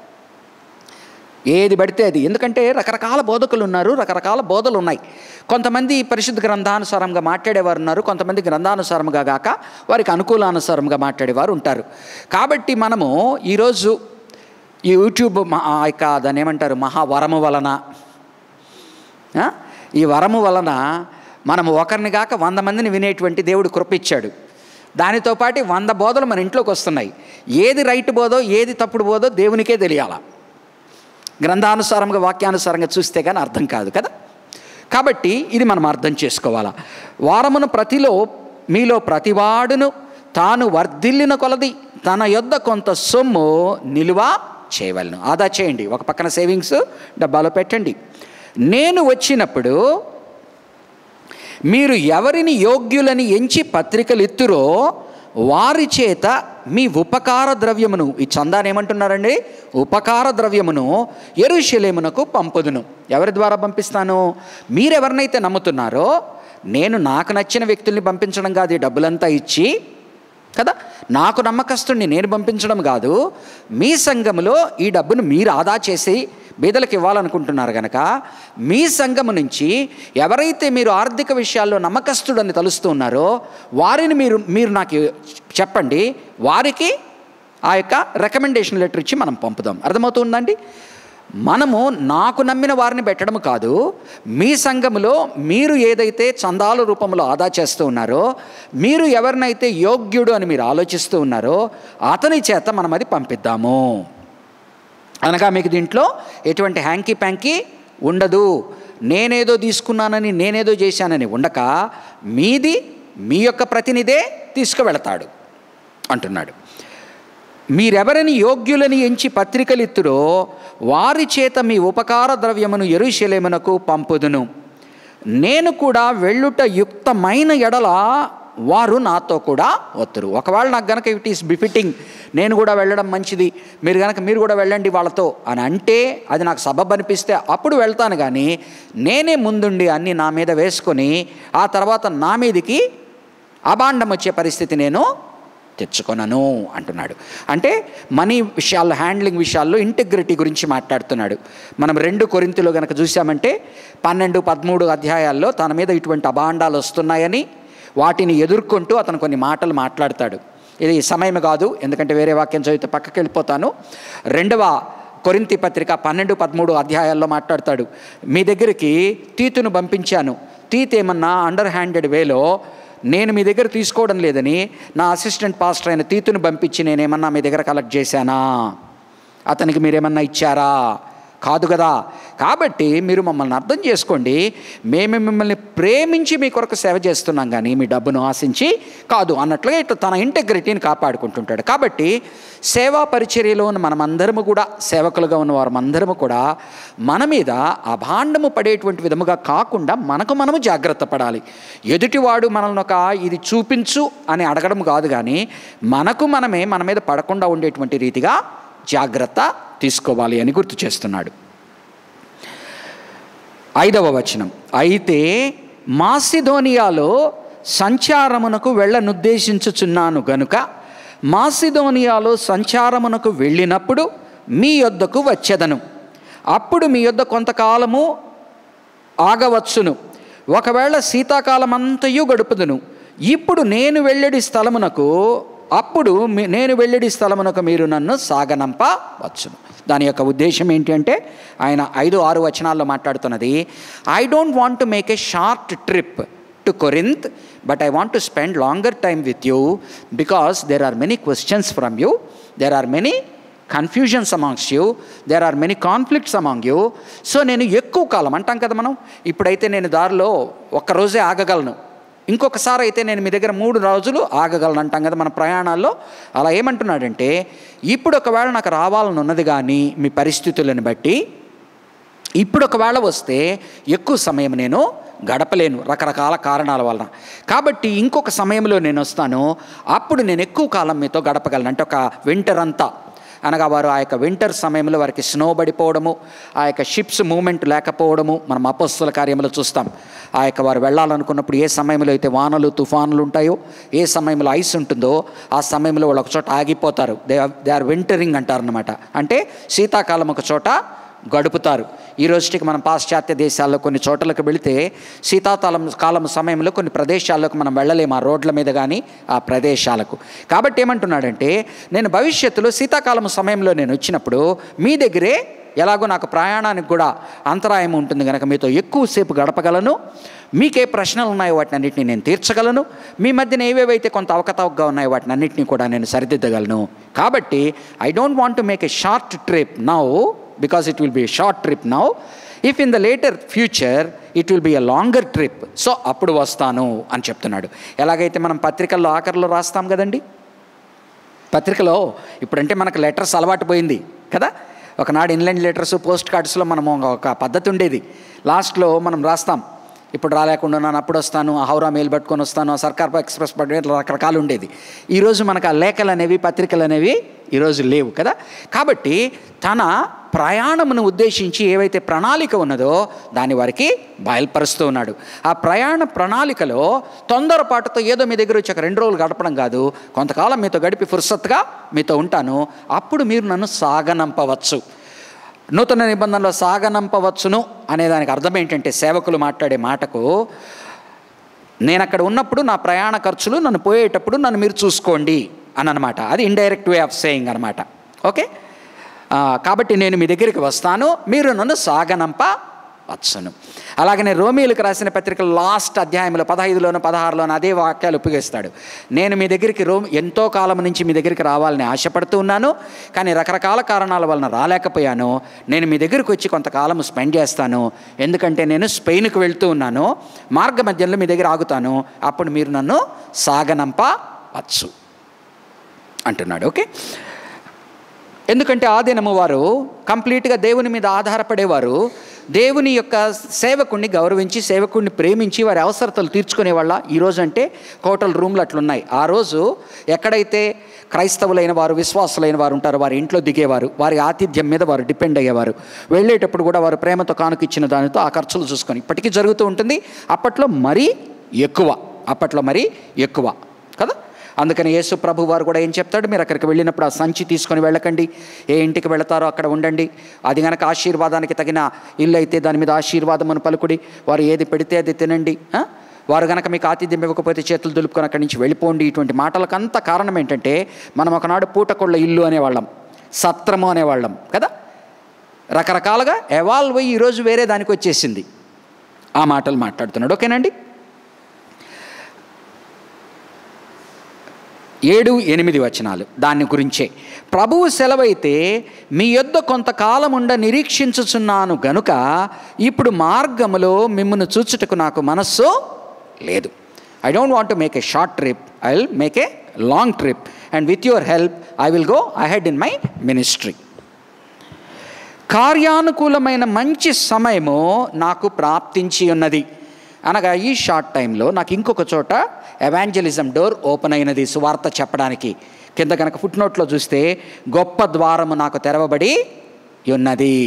ఏది పడితే అది ఎందుకంటే రకరకాల బోధకులు ఉన్నారు రకరకాల బోధలు ఉన్నాయి కొంతమంది పరిశుద్ధ గ్రంథానుసారంగా మాట్లాడేవారు ఉన్నారు కొంతమంది గ్రంథానుసారంగా కాక వారికి అనుకూలానుసారంగా మాట్లాడేవారు ఉంటారు కాబట్టి మనము ఈరోజు ఈ యూట్యూబ్ మా- ఆ యొక్క దాన్ని ఏమంటారు మహావరము వలన ఆ? ఈ వరము వలన మనం ఒకరిని కాక వంద మందిని వినేటువంటి దేవుడు కృపిచ్చాడు దానితో పాటు వంద బోధలు మన ఇంట్లోకి వస్తున్నాయి ఏది రైట్ బోధో ఏది తప్పుడు బోధో దేవునికే తెలియాలా గ్రంథానుసారంగా వాక్యానుసారంగా చూస్తే కానీ అర్థం కాదు కదా కాబట్టి ఇది మనం అర్థం చేసుకోవాలా వారమును ప్రతిలో మీలో ప్రతివాడును తాను వర్ధిల్లిన కొలది తన యొద్ద కొంత సొమ్ము నిలువ చేయవలను ఆదా చేయండి ఒక పక్కన సేవింగ్స్ డబ్బాలో పెట్టండి నేను వచ్చినప్పుడు మీరు ఎవరిని యోగ్యులని ఎంచి పత్రికలు ఎత్తురో వారి చేత మీ ఉపకార ద్రవ్యమును ఈ చందాన్ని ఏమంటున్నారండి ఉపకార ద్రవ్యమును ఎరుషలేమునకు పంపుదును ఎవరి ద్వారా పంపిస్తాను మీరెవరినైతే నమ్ముతున్నారో నేను నాకు నచ్చిన వ్యక్తుల్ని పంపించడం కాదు ఈ డబ్బులంతా ఇచ్చి కదా నాకు నమ్మకస్తుడిని నేను పంపించడం కాదు మీ సంఘములో ఈ డబ్బును మీరు ఆదా చేసి బీదలకు ఇవ్వాలనుకుంటున్నారు కనుక మీ సంఘము నుంచి ఎవరైతే మీరు ఆర్థిక విషయాల్లో నమ్మకస్తుడని తలుస్తూ ఉన్నారో వారిని మీరు మీరు నాకు చెప్పండి వారికి ఆ యొక్క రికమెండేషన్ లెటర్ ఇచ్చి మనం పంపుదాం అర్థమవుతుందండి మనము నాకు నమ్మిన వారిని పెట్టడం కాదు మీ సంఘములో మీరు ఏదైతే చందాల రూపంలో ఆదా చేస్తూ ఉన్నారో మీరు ఎవరినైతే యోగ్యుడు అని మీరు ఆలోచిస్తూ ఉన్నారో అతని చేత మనం అది పంపిద్దాము అనగా మీకు దీంట్లో ఎటువంటి హ్యాంకీ ప్యాంకీ ఉండదు నేనేదో తీసుకున్నానని నేనేదో చేశానని ఉండక మీది మీ యొక్క ప్రతినిధే తీసుకువెళతాడు అంటున్నాడు మీరెవరని యోగ్యులని ఎంచి పత్రికలిత్తురో వారి చేత మీ ఉపకార ద్రవ్యమును ఎరుశలేమునకు పంపుదును నేను కూడా వెళ్ళుట యుక్తమైన ఎడల వారు నాతో కూడా వత్తురు ఒకవేళ నాకు గనక ఇట్ ఈస్ బిఫిటింగ్ నేను కూడా వెళ్ళడం మంచిది మీరు గనక మీరు కూడా వెళ్ళండి వాళ్ళతో అని అంటే అది నాకు సబబ్ అనిపిస్తే అప్పుడు వెళ్తాను కానీ నేనే ముందుండి అన్నీ నా మీద వేసుకొని ఆ తర్వాత నా మీదికి అబాండం వచ్చే పరిస్థితి నేను తెచ్చుకొనను అంటున్నాడు అంటే మనీ విషయాల్లో హ్యాండ్లింగ్ విషయాల్లో ఇంటిగ్రిటీ గురించి మాట్లాడుతున్నాడు మనం రెండు కొరింతలో కనుక చూసామంటే పన్నెండు పదమూడు అధ్యాయాల్లో తన మీద ఇటువంటి అభాండాలు వస్తున్నాయని వాటిని ఎదుర్కొంటూ అతను కొన్ని మాటలు మాట్లాడతాడు ఇది సమయం కాదు ఎందుకంటే వేరే వాక్యం చదివితే పక్కకి వెళ్ళిపోతాను రెండవ కొరింతి పత్రిక పన్నెండు పదమూడు అధ్యాయాల్లో మాట్లాడతాడు మీ దగ్గరికి తీతును పంపించాను తీత్ ఏమన్నా అండర్ హ్యాండెడ్ వేలో నేను మీ దగ్గర తీసుకోవడం లేదని నా అసిస్టెంట్ పాస్టర్ అయిన తీతును పంపించి నేనేమన్నా మీ దగ్గర కలెక్ట్ చేశానా అతనికి మీరేమన్నా ఇచ్చారా కాదు కదా కాబట్టి మీరు మమ్మల్ని అర్థం చేసుకోండి మేము మిమ్మల్ని ప్రేమించి మీ కొరకు సేవ చేస్తున్నాం కానీ మీ డబ్బును ఆశించి కాదు అన్నట్లుగా ఇట్లా తన ఇంటెగ్రిటీని కాపాడుకుంటుంటాడు కాబట్టి సేవా పరిచర్యలో ఉన్న మనమందరము కూడా సేవకులుగా ఉన్న వారమందరము కూడా మన మీద అభాండము పడేటువంటి విధముగా కాకుండా మనకు మనము జాగ్రత్త పడాలి ఎదుటివాడు మనల్ని ఒక ఇది చూపించు అని అడగడం కాదు కానీ మనకు మనమే మన మీద పడకుండా ఉండేటువంటి రీతిగా జాగ్రత్త తీసుకోవాలి అని గుర్తు చేస్తున్నాడు ఐదవ వచనం అయితే మాసిధోనియాలో సంచారమునకు వెళ్ళనుద్దేశించుచున్నాను గనుక మాసిధోనియాలో సంచారమునకు వెళ్ళినప్పుడు మీ యొద్దకు వచ్చేదను అప్పుడు మీ యొద్ద కొంతకాలము ఆగవచ్చును ఒకవేళ శీతాకాలం అంతయు గడుపుదును ఇప్పుడు నేను వెళ్ళడి స్థలమునకు అప్పుడు మీ- నేను వెళ్ళడి స్థలమునకు మీరు నన్ను సాగనంపవచ్చును దాని యొక్క ఉద్దేశం ఏంటి అంటే ఆయన ఐదు ఆరు వచనాల్లో మాట్లాడుతున్నది I don't want to make a short trip to Corinth but I want to spend longer time with you because there are many questions from you there are many confusions amongst you there are many conflicts among you so నేను ఎక్కువ కాలం అంటాం కదా మనం ఇప్పుడైతే నేను దారిలో ఒక్కరోజే ఆగగలను ఇంకొకసారి అయితే నేను మీ దగ్గర మూడు రోజులు ఆగగలను అంటాం కదా మన ప్రయాణాల్లో అలా ఏమంటున్నాడంటే ఇప్పుడు ఒకవేళ నాకు రావాలని ఉన్నది కానీ మీ పరిస్థితులను బట్టి ఇప్పుడు ఒకవేళ వస్తే ఎక్కువ సమయం నేను గడపలేను రకరకాల కారణాల వలన కాబట్టి ఇంకొక సమయంలో నేను వస్తాను అప్పుడు నేను ఎక్కువ కాలం మీతో గడపగలను అంటే ఒక వింటర్ అంతా అనగా వారు ఆ యొక్క వింటర్ సమయంలో వారికి స్నో పడిపోవడము ఆ యొక్క షిప్స్ మూమెంట్ లేకపోవడము మనం అపస్తుల కార్యంలో చూస్తాం ఆ యొక్క వారు వెళ్ళాలనుకున్నప్పుడు ఏ సమయంలో అయితే వానలు తుఫానులు ఉంటాయో ఏ సమయంలో ఐస్ ఉంటుందో ఆ సమయంలో వాళ్ళు ఒక చోట ఆగిపోతారు దే దే ఆర్ వింటరింగ్ అంటారనమాట అంటే శీతాకాలం ఒక చోట గడుపుతారు ఈ రోజుకి మనం పాశ్చాత్య దేశాల్లో కొన్ని చోట్లకు వెళితే శీతాకాలం కాలం సమయంలో కొన్ని ప్రదేశాలకు మనం వెళ్ళలేము ఆ రోడ్ల మీద కానీ ఆ ప్రదేశాలకు కాబట్టి ఏమంటున్నాడంటే నేను భవిష్యత్తులో శీతాకాలం సమయంలో నేను వచ్చినప్పుడు మీ దగ్గరే ఎలాగో నాకు ప్రయాణానికి కూడా అంతరాయం ఉంటుంది కనుక మీతో ఎక్కువసేపు గడపగలను మీకే ప్రశ్నలు ఉన్నాయో వాటిని అన్నింటినీ నేను తీర్చగలను మీ మధ్యన ఏవేవైతే కొంత అవకతవకగా ఉన్నాయో వాటిని అన్నింటినీ కూడా నేను సరిదిద్దగలను కాబట్టి I don't want to make a short trip now because it will be short trip now if in the later future it will be a longer trip so అప్పుడు వస్తాను అని చెప్తున్నాడు ఎలాగైతే మనం పత్రికల్లో ఆఖరిలో రాస్తాం కదండి పత్రికలో ఇప్పుడంటే మనకు లెటర్స్ అలవాటు పోయింది కదా ఒకనాడు ఇన్లాండ్ లెటర్స్ పోస్ట్ కార్డ్స్లో మనం ఒక పద్ధతి ఉండేది లాస్ట్లో మనం రాస్తాం ఇప్పుడు రాలేకుండా నేను అప్పుడు వస్తాను ఆ హౌరా మెయిల్ పట్టుకొని వస్తాను ఆ సర్కార్ ఎక్స్ప్రెస్ పట్టుకొని రకరకాలు ఉండేది ఈరోజు మనకు ఆ లేఖలు అనేవి పత్రికలు అనేవి ఈరోజు లేవు కదా కాబట్టి తన ప్రయాణమును ఉద్దేశించి ఏవైతే ప్రణాళిక ఉన్నదో దాన్ని వారికి బయలుపరుస్తూ ఉన్నాడు ఆ ప్రయాణ ప్రణాళికలో తొందరపాటుతో ఏదో మీ దగ్గర వచ్చి ఒక రెండు రోజులు గడపడం కాదు కొంతకాలం మీతో గడిపి ఫుర్సత్గా మీతో ఉంటాను అప్పుడు మీరు నన్ను సాగనంపవచ్చు నూతన నిబంధనలో సాగనంపవచ్చును అనే దానికి అర్థం ఏంటంటే సేవకులు మాట్లాడే మాటకు నేను అక్కడ ఉన్నప్పుడు నా ప్రయాణ ఖర్చులు నన్ను పోయేటప్పుడు నన్ను మీరు చూసుకోండి అని అనమాట అది ఇండైరెక్ట్ వే ఆఫ్ సేయింగ్ అనమాట ఓకే ఆ, కాబట్టి నేను మీ దగ్గరికి వస్తాను మీరు నన్ను సాగనంప వచ్చను అలాగనే రోమిలకు రాసిన పత్రిక లాస్ట్ అధ్యాయంలో పదహైదులోను పదహారులోను అదే వాక్యాలు ఉపయోగిస్తాడు నేను మీ దగ్గరికి రో ఎంతో కాలం నుంచి మీ దగ్గరికి రావాలని ఆశపడుతూ ఉన్నాను కానీ రకరకాల కారణాల వలన రాలేకపోయాను నేను మీ దగ్గరికి వచ్చి కొంతకాలం స్పెండ్ చేస్తాను ఎందుకంటే నేను స్పెయిన్కి వెళ్తూ ఉన్నాను మార్గ మధ్యంలో మీ దగ్గర ఆగుతాను అప్పుడు మీరు నన్ను సాగనంప వచ్చు అంటున్నాడు ఓకే ఎందుకంటే ఆ దినము వారు కంప్లీట్గా దేవుని మీద ఆధారపడేవారు దేవుని యొక్క సేవకుణ్ణి గౌరవించి సేవకుణ్ణి ప్రేమించి వారి అవసరతలు తీర్చుకునే వాళ్ళ ఈరోజు అంటే హోటల్ రూమ్లు అట్లున్నాయి ఆ రోజు ఎక్కడైతే క్రైస్తవులైన వారు విశ్వాసులైన వారు ఉంటారో వారి ఇంట్లో దిగేవారు వారి ఆతిథ్యం మీద వారు డిపెండ్ అయ్యేవారు వెళ్ళేటప్పుడు కూడా వారు ప్రేమతో కానుకిచ్చిన దానితో ఆ ఖర్చులు చూసుకొని ఇప్పటికీ జరుగుతూ ఉంటుంది అప్పట్లో మరీ ఎక్కువ అప్పట్లో మరీ ఎక్కువ కదా అందుకని యేసు ప్రభు వారు కూడా ఏం చెప్తాడు మీరు అక్కడికి వెళ్ళినప్పుడు ఆ సంచి తీసుకొని వెళ్ళకండి ఏ ఇంటికి వెళతారో అక్కడ ఉండండి అది గనక ఆశీర్వాదానికి తగిన ఇల్లు అయితే దాని మీద ఆశీర్వాదమును పలుకుడి వారు ఏది పెడితే అది తినండి ఆ? వారు గనక మీకు ఆతిథ్యం ఇవ్వకపోతే చేతులు దులుపుకొని అక్కడి నుంచి వెళ్ళిపోండి ఇటువంటి మాటలకంతా కారణం ఏంటంటే మనం ఒకనాడు పూటకొళ్ళ ఇల్లు అనేవాళ్ళం సత్రము అనేవాళ్ళం కదా రకరకాలుగా ఎవాల్వ్ అయ్యి ఈరోజు వేరే దానికి వచ్చేసింది ఆ మాటలు మాట్లాడుతున్నాడు ఓకేనండి ఏడు ఎనిమిది వచనాలు దాని గురించే ప్రభువు సెలవైతే మీ యొద్ద కొంతకాలం ఉండ నిరీక్షించుచున్నాను గనుక ఇప్పుడు మార్గములో మిమ్మల్ని చూచుటకు నాకు మనస్సు లేదు I don't want to make a short trip I will make a long trip and with your help I will go ahead in my ministry కార్యానుకూలమైన మంచి సమయము నాకు ప్రాప్తించి ఉన్నది అనగా ఈ షార్ట్ టైంలో నాకు ఇంకొక చోట ఎవాంజలిజం డోర్ ఓపెన్ అయినది సువార్త చెప్పడానికి కింద కనుక ఫుట్ నోట్లో చూస్తే గొప్ప ద్వారము నాకు తెరవబడి ఉన్నది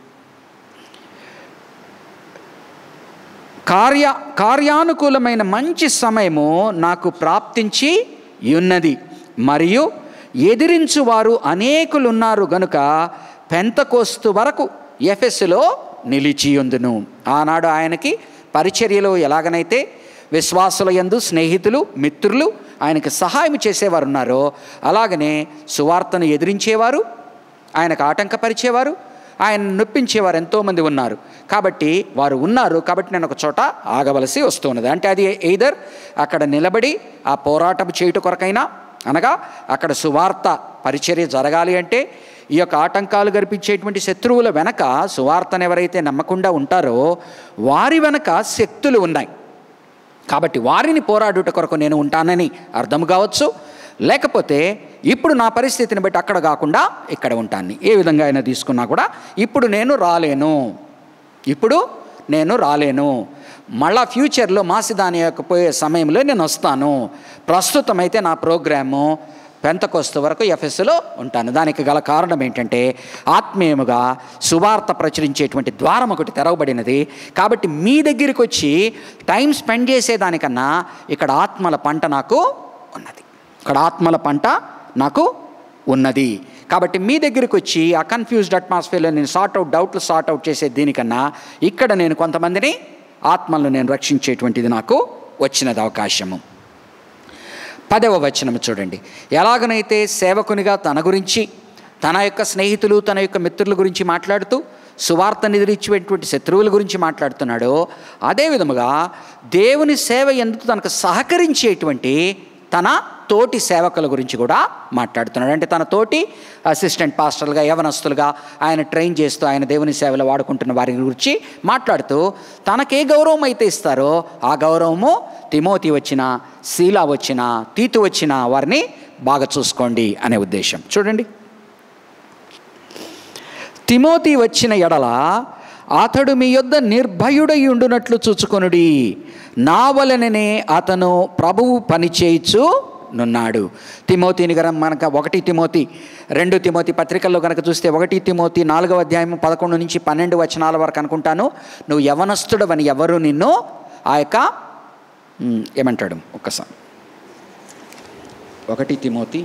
కార్య కార్యానుకూలమైన మంచి సమయము నాకు ప్రాప్తించి ఉన్నది మరియు ఎదిరించువారు అనేకులున్నారు గనుక పెంతకోస్తు వరకు ఎఫెస్సులో నిలిచియుందును ఆనాడు ఆయనకి పరిచర్యలో ఎలాగనైతే విశ్వాసుల యందు స్నేహితులు మిత్రులు ఆయనకి సహాయం చేసేవారు ఉన్నారో అలాగనే సువార్తను ఎదిరించేవారు ఆయనకు ఆటంకపరిచేవారు ఆయన నొప్పించేవారు ఎంతోమంది ఉన్నారు కాబట్టి వారు ఉన్నారు కాబట్టి నేను ఒక చోట ఆగవలసి వస్తున్నది అంటే అది ఎయిదర్ అక్కడ నిలబడి ఆ పోరాటం చేయుట కొరకైనా అనగా అక్కడ సువార్త పరిచర్య జరగాలి అంటే ఈ యొక్క ఆటంకాలు గర్పించేటువంటి శత్రువుల వెనక సువార్తను ఎవరైతే నమ్మకుండా ఉంటారో వారి వెనక శక్తులు ఉన్నాయి కాబట్టి వారిని పోరాడుట కొరకు నేను ఉంటానని అర్థం కావచ్చు లేకపోతే ఇప్పుడు నా పరిస్థితిని బట్టి అక్కడ కాకుండా ఇక్కడ ఉంటాను ఏ విధంగా అయినా తీసుకున్నా కూడా ఇప్పుడు నేను రాలేను ఇప్పుడు నేను రాలేను మళ్ళా ఫ్యూచర్లో మాసిదాని పోయే సమయంలో నేను వస్తాను ప్రస్తుతం అయితే నా ప్రోగ్రాము పెంతకొస్తు వరకు ఎఫ్ఎస్లో ఉంటాను దానికి గల కారణం ఏంటంటే ఆత్మీయముగా సువార్త ప్రచురించేటువంటి ద్వారం ఒకటి తెరవబడినది కాబట్టి మీ దగ్గరికి వచ్చి టైం స్పెండ్ చేసేదానికన్నా ఇక్కడ ఆత్మల పంట నాకు ఉన్నది ఇక్కడ ఆత్మల పంట నాకు ఉన్నది కాబట్టి మీ దగ్గరికి వచ్చి ఆ కన్ఫ్యూజ్డ్ అట్మాస్ఫియర్లో నేను సార్ట్ అవుట్ డౌట్లు సార్ట్ అవుట్ చేసే దీనికన్నా ఇక్కడ నేను కొంతమందిని ఆత్మలను నేను రక్షించేటువంటిది నాకు వచ్చినది అవకాశము పదవ వచనం చూడండి ఎలాగనైతే సేవకునిగా తన గురించి తన యొక్క స్నేహితులు తన యొక్క మిత్రుల గురించి మాట్లాడుతూ సువార్త నిద్రించేటువంటి శత్రువుల గురించి మాట్లాడుతున్నాడో అదే విధముగా దేవుని సేవ ఎందుకు తనకు సహకరించేటువంటి తన తోటి సేవకుల గురించి కూడా మాట్లాడుతున్నాడు అంటే తన తోటి అసిస్టెంట్ పాస్టర్లుగా యవనస్తులుగా ఆయన ట్రైన్ చేస్తూ ఆయన దేవుని సేవలో వాడుకుంటున్న వారి గురించి మాట్లాడుతూ తనకే గౌరవం అయితే ఇస్తారో ఆ గౌరవము తిమోతి వచ్చిన శీలా వచ్చిన తీతు వచ్చిన వారిని బాగా చూసుకోండి అనే ఉద్దేశం చూడండి తిమోతి వచ్చిన ఎడల అతడు మీ యొద్ద నిర్భయుడై ఉండునట్లు చూచుకొనుడి నా వలననే అతను ప్రభువు పని చేయిచు నున్నాడు తిమోతిని గన మనక ఒకటి తిమోతి రెండు తిమోతి పత్రికల్లో కనుక చూస్తే ఒకటి తిమోతి నాలుగవ అధ్యాయం పదకొండు నుంచి పన్నెండు వచనాల వరకు అనుకుంటాను నువ్వు యవనస్తుడవని ఎవరు నిన్ను ఆ యొక్క ఉమ్, ఏమంటాడు ఒక్కసారి ఒకటి తిమోతి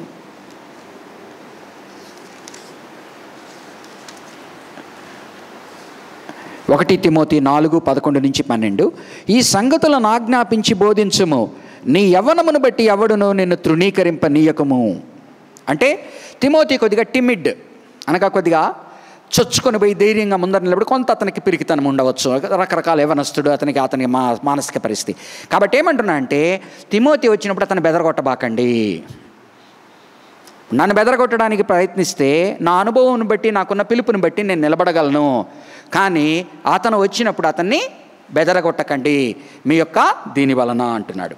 ఒకటి తిమోతి నాలుగు పదకొండు నుంచి పన్నెండు ఈ సంగతులను ఆజ్ఞాపించి బోధించుము నీ యవ్వనమును బట్టి ఎవడును నిన్ను తృణీకరింప నీయకము అంటే తిమోతి కొద్దిగా టిమిడ్ అనగా కొద్దిగా చొచ్చుకొని పోయి ధైర్యంగా ముందర నిలబడి కొంత అతనికి పిరికితనం ఉండవచ్చు రకరకాల యవనస్తుడు అతనికి అతనికి మా మానసిక పరిస్థితి కాబట్టి ఏమంటున్నా అంటే తిమోతి వచ్చినప్పుడు అతను బెదరగొట్టబాకండి నన్ను బెదరగొట్టడానికి ప్రయత్నిస్తే నా అనుభవం బట్టి నాకున్న పిలుపుని బట్టి నేను నిలబడగలను కానీ అతను వచ్చినప్పుడు అతన్ని బెదరగొట్టకండి మీ యొక్క దీని వలన అంటున్నాడు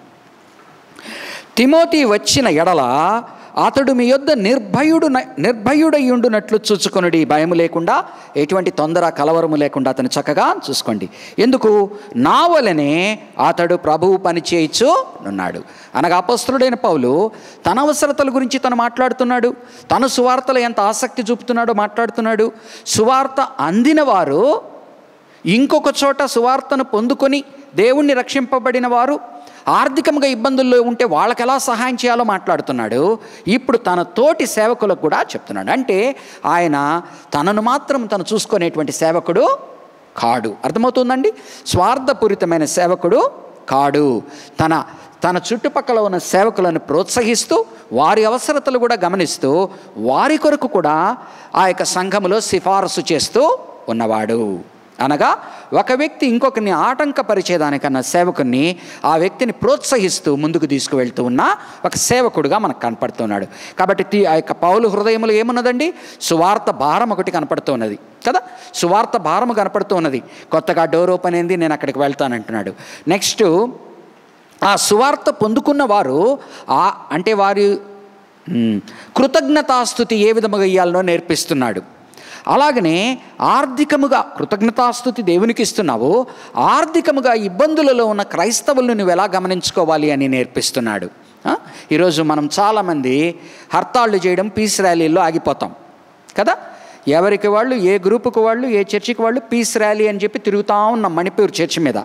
తిమోతి వచ్చిన ఎడల అతడు మీ యొద్ద నిర్భయుడు నిర్భయుడయ్యుండునట్లు చూసుకొనుడి భయం లేకుండా ఎటువంటి తొందర కలవరము లేకుండా అతను చక్కగా చూసుకోండి ఎందుకు నా వలనే అతడు ప్రభువు పని చేయిచు ఉన్నాడు అనగా అపస్తుడైన పౌలు తన అవసరతల గురించి తను మాట్లాడుతున్నాడు తను సువార్తలు ఎంత ఆసక్తి చూపుతున్నాడో మాట్లాడుతున్నాడు సువార్త అందిన వారు ఇంకొక చోట సువార్తను పొందుకొని దేవుణ్ణి రక్షింపబడిన వారు ఆర్థికంగా ఇబ్బందుల్లో ఉంటే వాళ్ళకి ఎలా సహాయం చేయాలో మాట్లాడుతున్నాడు ఇప్పుడు తన తోటి సేవకులకు కూడా చెప్తున్నాడు అంటే ఆయన తనను మాత్రం తను చూసుకునేటువంటి సేవకుడు కాడు అర్థమవుతుందండి స్వార్థపూరితమైన సేవకుడు కాడు తన తన చుట్టుపక్కల ఉన్న సేవకులను ప్రోత్సహిస్తూ వారి అవసరతలు కూడా గమనిస్తూ వారి కొరకు కూడా ఆ యొక్క సంఘములో సిఫారసు చేస్తూ ఉన్నవాడు అనగా ఒక వ్యక్తి ఇంకొకరిని ఆటంకపరిచేదానికన్నా సేవకుని ఆ వ్యక్తిని ప్రోత్సహిస్తూ ముందుకు తీసుకువెళ్తూ ఉన్న ఒక సేవకుడుగా మనకు కనపడుతున్నాడు కాబట్టి తీ- ఆ యొక్క పౌలు హృదయంలో ఏమున్నదండి సువార్త భారం ఒకటి కనపడుతున్నది కదా సువార్త భారము కనపడుతూ ఉన్నది కొత్తగా డోర్ ఓపెన్ అయింది నేను అక్కడికి వెళ్తానంటున్నాడు నెక్స్ట్ ఆ సువార్త పొందుకున్న వారు ఆ అంటే వారి మ్, కృతజ్ఞతాస్థుతి ఏ విధముగా ఇయ్యాలనో నేర్పిస్తున్నాడు అలాగనే ఆర్థికముగా కృతజ్ఞతాస్థుతి దేవునికి ఇస్తున్నావు ఆర్థికముగా ఇబ్బందులలో ఉన్న క్రైస్తవులను నువ్వు ఎలా గమనించుకోవాలి అని నేర్పిస్తున్నాడు ఆ? ఈరోజు మనం చాలామంది హర్తాళ్ళు చేయడం పీస్ ర్యాలీల్లో ఆగిపోతాం కదా ఎవరికి వాళ్ళు ఏ గ్రూపుకు వాళ్ళు ఏ చర్చికి వాళ్ళు పీస్ ర్యాలీ అని చెప్పి తిరుగుతూ ఉన్నాం మణిపూర్ చర్చి మీద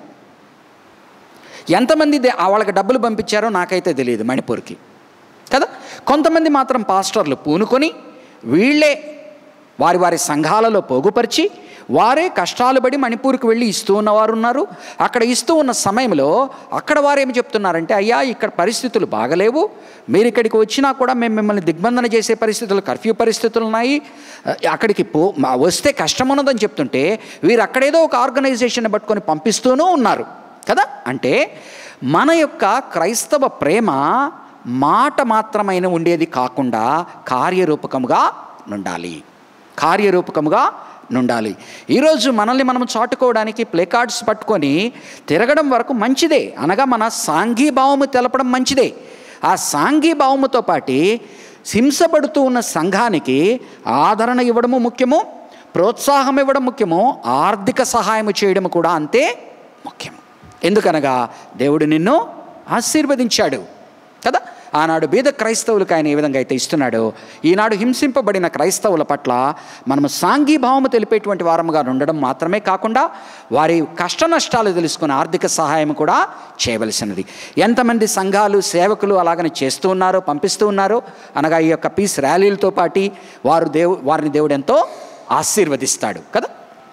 ఎంతమంది దే- ఆ వాళ్ళకి డబ్బులు పంపించారో నాకైతే తెలియదు మణిపూర్కి కదా కొంతమంది మాత్రం పాస్టర్లు పూనుకొని వీళ్ళే వారి వారి సంఘాలలో పోగుపరిచి వారే కష్టాలు పడి మణిపూర్కి వెళ్ళి ఇస్తూ ఉన్నవారు ఉన్నారు అక్కడ ఇస్తూ ఉన్న సమయంలో అక్కడ వారు ఏమి చెప్తున్నారంటే అయ్యా ఇక్కడ పరిస్థితులు బాగలేవు మీరు ఇక్కడికి వచ్చినా కూడా మేము మిమ్మల్ని దిగ్బంధన చేసే పరిస్థితులు కర్ఫ్యూ పరిస్థితులు ఉన్నాయి అక్కడికి పో మా- వస్తే కష్టం ఉన్నదని చెప్తుంటే వీరు అక్కడేదో ఒక ఆర్గనైజేషన్ పట్టుకొని పంపిస్తూనూ ఉన్నారు కదా అంటే మన యొక్క క్రైస్తవ ప్రేమ మాట మాత్రమైన ఉండేది కాకుండా కార్యరూపకముగా నుండాలి కార్యరూపకముగా నుండాలి ఈరోజు మనల్ని మనం చాటుకోవడానికి ప్లే కార్డ్స్ పట్టుకొని తిరగడం వరకు మంచిదే అనగా మన సాంఘీభావము తెలపడం మంచిదే ఆ సాంఘీభావముతో పాటి హింసపడుతూ ఉన్న సంఘానికి ఆదరణ ఇవ్వడము ముఖ్యము ప్రోత్సాహం ఇవ్వడం ముఖ్యము ఆర్థిక సహాయం చేయడం కూడా అంతే ముఖ్యం ఎందుకనగా దేవుడు నిన్ను ఆశీర్వదించాడు కదా ఆనాడు బీద క్రైస్తవులకు ఆయన ఏ విధంగా అయితే ఇస్తున్నాడో ఈనాడు హింసింపబడిన క్రైస్తవుల పట్ల మనము సాంఘీభావము తెలిపేటువంటి వారముగా ఉండడం మాత్రమే కాకుండా వారి కష్ట నష్టాలు తెలుసుకుని ఆర్థిక సహాయం కూడా చేయవలసినది ఎంతమంది సంఘాలు సేవకులు అలాగని చేస్తూ ఉన్నారో పంపిస్తూ ఉన్నారో అనగా ఈ యొక్క పీస్ ర్యాలీలతో పాటి వారు దేవు వారిని దేవుడు ఎంతో ఆశీర్వదిస్తాడు కదా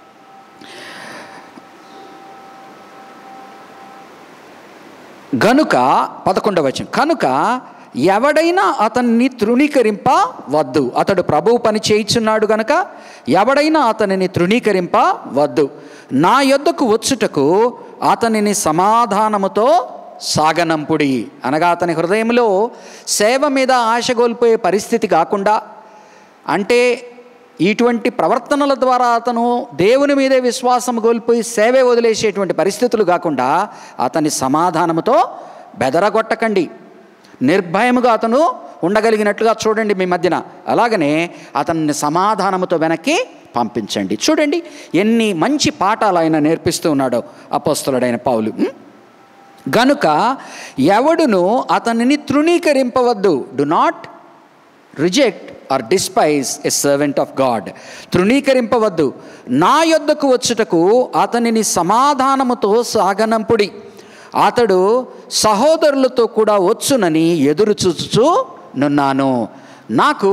గనుక పదకొండవ వచనం కనుక ఎవడైనా అతన్ని తృణీకరింప వద్దు అతడు ప్రభువు పని చేయించున్నాడు గనుక ఎవడైనా అతనిని తృణీకరింప వద్దు నా యొద్దకు వచ్చుటకు అతనిని సమాధానముతో సాగనంపుడి అనగా అతని హృదయంలో సేవ మీద ఆశ కోల్పోయే పరిస్థితి కాకుండా అంటే ఇటువంటి ప్రవర్తనల ద్వారా అతను దేవుని మీదే విశ్వాసం కోల్పోయి సేవే వదిలేసేటువంటి పరిస్థితులు కాకుండా అతని సమాధానముతో బెదరగొట్టకండి నిర్భయముగా అతను ఉండగలిగినట్లుగా చూడండి మీ మధ్యన అలాగనే అతన్ని సమాధానముతో వెనక్కి పంపించండి చూడండి ఎన్ని మంచి పాఠాలు ఆయన నేర్పిస్తూ ఉన్నాడో అపోస్తులుడైన పౌలు ఉం? గనుక ఎవడును అతనిని తృణీకరింపవద్దు do not reject or despise a servant of God తృణీకరింపవద్దు నా యొద్దకు వచ్చుటకు అతనిని సమాధానముతో సాగనంపుడి అతడు సహోదరులతో కూడా వచ్చునని ఎదురు చూచుచు నున్నాను నాకు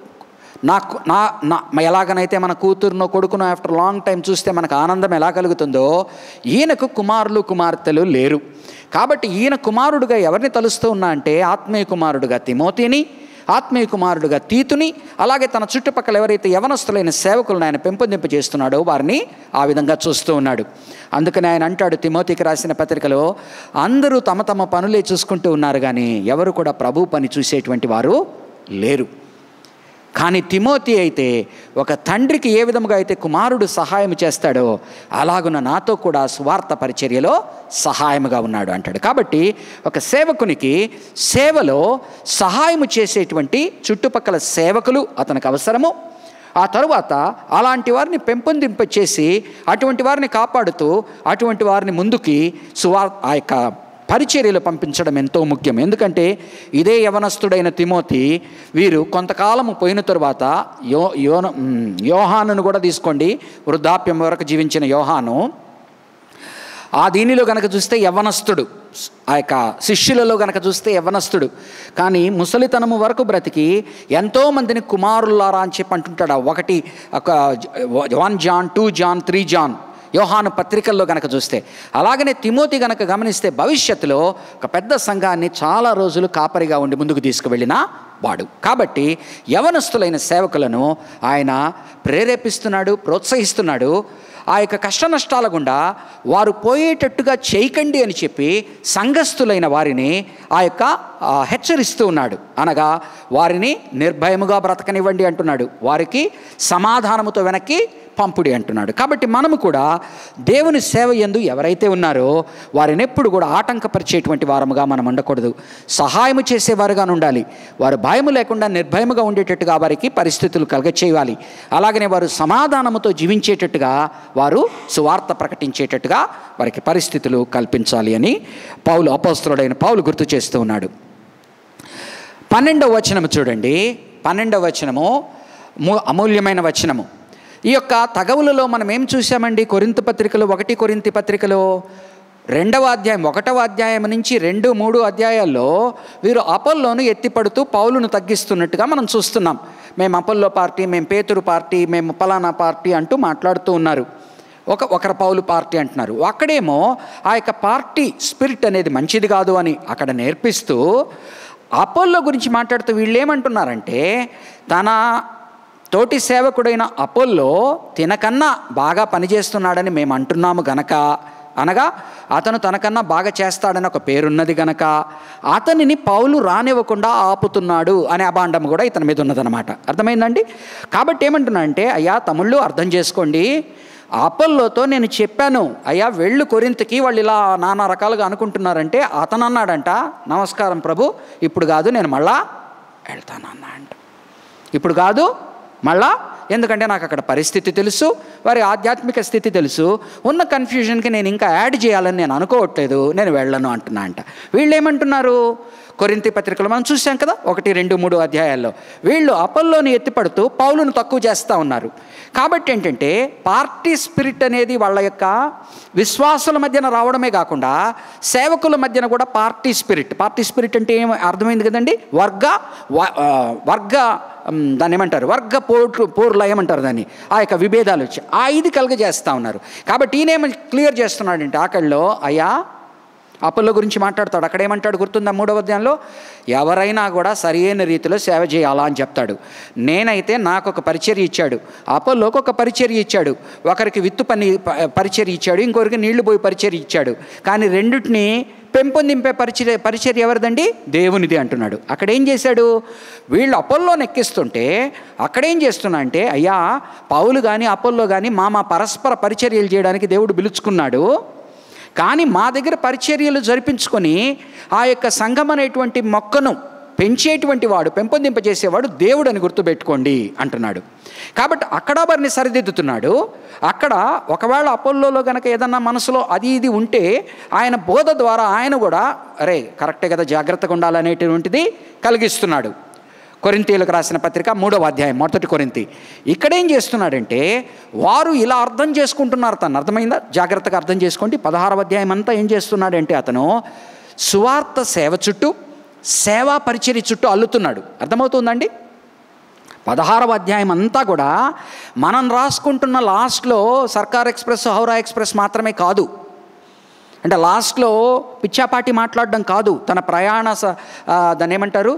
నాకు నా నా ఎలాగనైతే మన కూతురునో కొడుకునో ఆఫ్టర్ లాంగ్ టైం చూస్తే మనకు ఆనందం ఎలా కలుగుతుందో ఈయనకు కుమారులు కుమార్తెలు లేరు కాబట్టి ఈయన కుమారుడుగా ఎవరిని తలుస్తూ ఉన్నా అంటే ఆత్మీయ కుమారుడుగా తిమోతిని ఆత్మీయ కుమారుడుగా తీతుని అలాగే తన చుట్టుపక్కల ఎవరైతే యవనస్తులైన సేవకులను ఆయన పెంపొందింప చేస్తున్నాడో వారిని ఆ విధంగా చూస్తూ ఉన్నాడు అందుకని ఆయన అంటాడు తిమోతికి రాసిన పత్రికలో అందరూ తమ తమ పనులే చూసుకుంటూ ఉన్నారు కానీ ఎవరు కూడా ప్రభు పని చూసేటువంటి వారు లేరు కానీ తిమోతి అయితే ఒక తండ్రికి ఏ విధముగా అయితే కుమారుడు సహాయం చేస్తాడో అలాగున నాతో కూడా స్వార్థ పరిచర్యలో సహాయముగా ఉన్నాడు అంటాడు కాబట్టి ఒక సేవకునికి సేవలో సహాయము చేసేటువంటి చుట్టుపక్కల సేవకులు అతనికి అవసరము ఆ తరువాత అలాంటి వారిని పెంపొందింపచేసి అటువంటి వారిని కాపాడుతూ అటువంటి వారిని ముందుకి సువార్ ఆ యొక్క పరిచర్యలు పంపించడం ఎంతో ముఖ్యం ఎందుకంటే ఇదే యవనస్తుడైన తిమోతి వీరు కొంతకాలం పోయిన తరువాత యో యోన మ్, యోహానును కూడా తీసుకోండి వృద్ధాప్యం వరకు జీవించిన యోహాను ఆ దీనిలో గనక చూస్తే యవ్వనస్తుడు ఆ యొక్క శిష్యులలో గనక చూస్తే యవ్వనస్తుడు కానీ ముసలితనము వరకు బ్రతికి ఎంతోమందిని కుమారులారా అని చెప్పి అంటుంటాడు ఆ ఒకటి ఒక one John two John three John యోహాను పత్రికల్లో గనక చూస్తే అలాగనే తిమోతి గనక గమనిస్తే భవిష్యత్తులో ఒక పెద్ద సంఘాన్ని చాలా రోజులు కాపరిగా ఉండి ముందుకు తీసుకువెళ్ళిన వాడు కాబట్టి యవనస్తులైన సేవకులను ఆయన ప్రేరేపిస్తున్నాడు ప్రోత్సహిస్తున్నాడు ఆ యొక్క కష్ట నష్టాల గుండా వారు పోయేటట్టుగా చేయకండి అని చెప్పి సంఘస్థులైన వారిని ఆ యొక్క ఆ, హెచ్చరిస్తూ ఉన్నాడు అనగా వారిని నిర్భయముగా బ్రతకనివ్వండి అంటున్నాడు వారికి సమాధానముతో వెనక్కి పంపుడి అంటున్నాడు కాబట్టి మనము కూడా దేవుని సేవ ఎందు ఎవరైతే ఉన్నారో వారిని ఎప్పుడు కూడా ఆటంకపరిచేటువంటి వారముగా మనం ఉండకూడదు సహాయము చేసేవారుగా ఉండాలి వారు భయము లేకుండా నిర్భయముగా ఉండేటట్టుగా వారికి పరిస్థితులు కలగచేయాలి అలాగనే వారు సమాధానముతో జీవించేటట్టుగా వారు సువార్త ప్రకటించేటట్టుగా వారికి పరిస్థితులు కల్పించాలి అని పౌలు అపోస్తుడైన పౌలు గుర్తు చేస్తూ ఉన్నాడు పన్నెండవ వచనము చూడండి పన్నెండవ వచనము ము- అమూల్యమైన వచనము ఈ యొక్క తగవులలో మనం ఏం చూసామండి కొరింత పత్రికలో ఒకటి కొరింతి పత్రికలో రెండవ అధ్యాయం ఒకటవ అధ్యాయం నుంచి రెండు మూడు అధ్యాయాల్లో వీరు అపోల్లోను ఎత్తిపడుతూ పౌలును తగ్గిస్తున్నట్టుగా మనం చూస్తున్నాం మేము అపోల్లో పార్టీ మేము పేతురు పార్టీ మేము పలానా పార్టీ అంటూ మాట్లాడుతూ ఉన్నారు ఒక ఒకరు పౌలు పార్టీ అంటున్నారు అక్కడేమో ఆ యొక్క పార్టీ స్పిరిట్ అనేది మంచిది కాదు అని అక్కడ నేర్పిస్తూ అపోల్లో గురించి మాట్లాడుతూ వీళ్ళు ఏమంటున్నారంటే తన తోటి సేవకుడైన అపోల్లో తినకన్నా బాగా పనిచేస్తున్నాడని మేము అంటున్నాము గనక అనగా అతను తనకన్నా బాగా చేస్తాడని ఒక పేరున్నది గనక అతనిని పౌలు రానివ్వకుండా ఆపుతున్నాడు అనే అభాండం కూడా ఇతని మీద ఉన్నదన్నమాట అర్థమైందండి కాబట్టి ఏమంటున్నా అంటే అయ్యా తమ్ముళ్ళు అర్థం చేసుకోండి అపోల్లోతో నేను చెప్పాను అయ్యా వెళ్ళు కొరింతకి వాళ్ళు ఇలా నానా రకాలుగా అనుకుంటున్నారంటే అతను అన్నాడంట నమస్కారం ప్రభు ఇప్పుడు కాదు నేను మళ్ళా వెళ్తానన్నా అంట ఇప్పుడు కాదు మళ్ళా ఎందుకంటే నాకు అక్కడ పరిస్థితి తెలుసు వారి ఆధ్యాత్మిక స్థితి తెలుసు ఉన్న కన్ఫ్యూజన్కి నేను ఇంకా యాడ్ చేయాలని నేను అనుకోవట్లేదు నేను వెళ్ళను అంటున్నా అంట వీళ్ళు ఏమంటున్నారు కొరింతి పత్రికలు మనం చూసాం కదా ఒకటి రెండు మూడు అధ్యాయాల్లో వీళ్ళు అపల్లోని ఎత్తిపడుతూ పౌలును తక్కువ చేస్తూ ఉన్నారు కాబట్టి ఏంటంటే పార్టీ స్పిరిట్ అనేది వాళ్ళ యొక్క విశ్వాసుల మధ్యన రావడమే కాకుండా సేవకుల మధ్యన కూడా పార్టీ స్పిరిట్ పార్టీ స్పిరిట్ అంటే ఏం అర్థమైంది కదండి వర్గ వ- ఆ, వర్గ ఉమ్, దాన్ని ఏమంటారు వర్గ పోటు పోర్ల ఏమంటారు దాన్ని ఆ యొక్క విభేదాలు వచ్చి ఆ ఇది కలుగజేస్తూ ఉన్నారు కాబట్టి ఈయనేమో క్లియర్ చేస్తున్నాడంటే ఆకళ్ళలో అయ్యా అప్పుల గురించి మాట్లాడతాడు అక్కడ ఏమంటాడు గుర్తుందా మూడవ అధ్యాయంలో ఎవరైనా కూడా సరైన రీతిలో సేవ చేయాలా అని చెప్తాడు నేనైతే నాకు ఒక పరిచర్య ఇచ్చాడు అపోలోకి ఒక పరిచర్య ఇచ్చాడు ఒకరికి విత్తు పని ప- పరిచర్య ఇచ్చాడు ఇంకొకరికి నీళ్లు పోయి పరిచర్య ఇచ్చాడు కానీ రెండింటిని పెంపొందింపే పరిచర్య పరిచర్య ఎవరిదండి దేవునిది అంటున్నాడు అక్కడ ఏం చేశాడు వీళ్ళు అపోల్లోని ఎక్కిస్తుంటే అక్కడేం చేస్తున్నా అంటే అయ్యా పౌలు కానీ అపోల్లో కానీ మా మా పరస్పర పరిచర్యలు చేయడానికి దేవుడు పిలుచుకున్నాడు కానీ మా దగ్గర పరిచర్యలు జరిపించుకొని ఆ యొక్క సంఘం అనేటువంటి మొక్కను పెంచేటువంటి వాడు పెంపొందింపజేసేవాడు దేవుడు అని గుర్తుపెట్టుకోండి అంటున్నాడు కాబట్టి అక్కడ వారిని సరిదిద్దుతున్నాడు అక్కడ ఒకవేళ అపోల్లోలో గనక ఏదన్నా మనసులో అది ఇది ఉంటే ఆయన బోధ ద్వారా ఆయన కూడా అరే కరెక్టే కదా జాగ్రత్తగా ఉండాలనేటువంటిది కలిగిస్తున్నాడు కొరింతీలకు రాసిన పత్రిక మూడవ అధ్యాయం మొదటి కొరింతి ఇక్కడేం చేస్తున్నాడంటే వారు ఇలా అర్థం చేసుకుంటున్నారు తను అర్థమైందా జాగ్రత్తగా అర్థం చేసుకోండి పదహారవ అధ్యాయం అంతా ఏం చేస్తున్నాడంటే అతను సువార్త సేవ చుట్టూ సేవా పరిచర్య చుట్టూ అల్లుతున్నాడు అర్థమవుతుందండి పదహారవ అధ్యాయం అంతా కూడా మనం రాసుకుంటున్న లాస్ట్లో సర్కార్ ఎక్స్ప్రెస్ హౌరా ఎక్స్ప్రెస్ మాత్రమే కాదు అంటే లాస్ట్లో పిచ్చాపాటి మాట్లాడడం కాదు తన ప్రయాణ స- ఆ, దాన్ని ఏమంటారు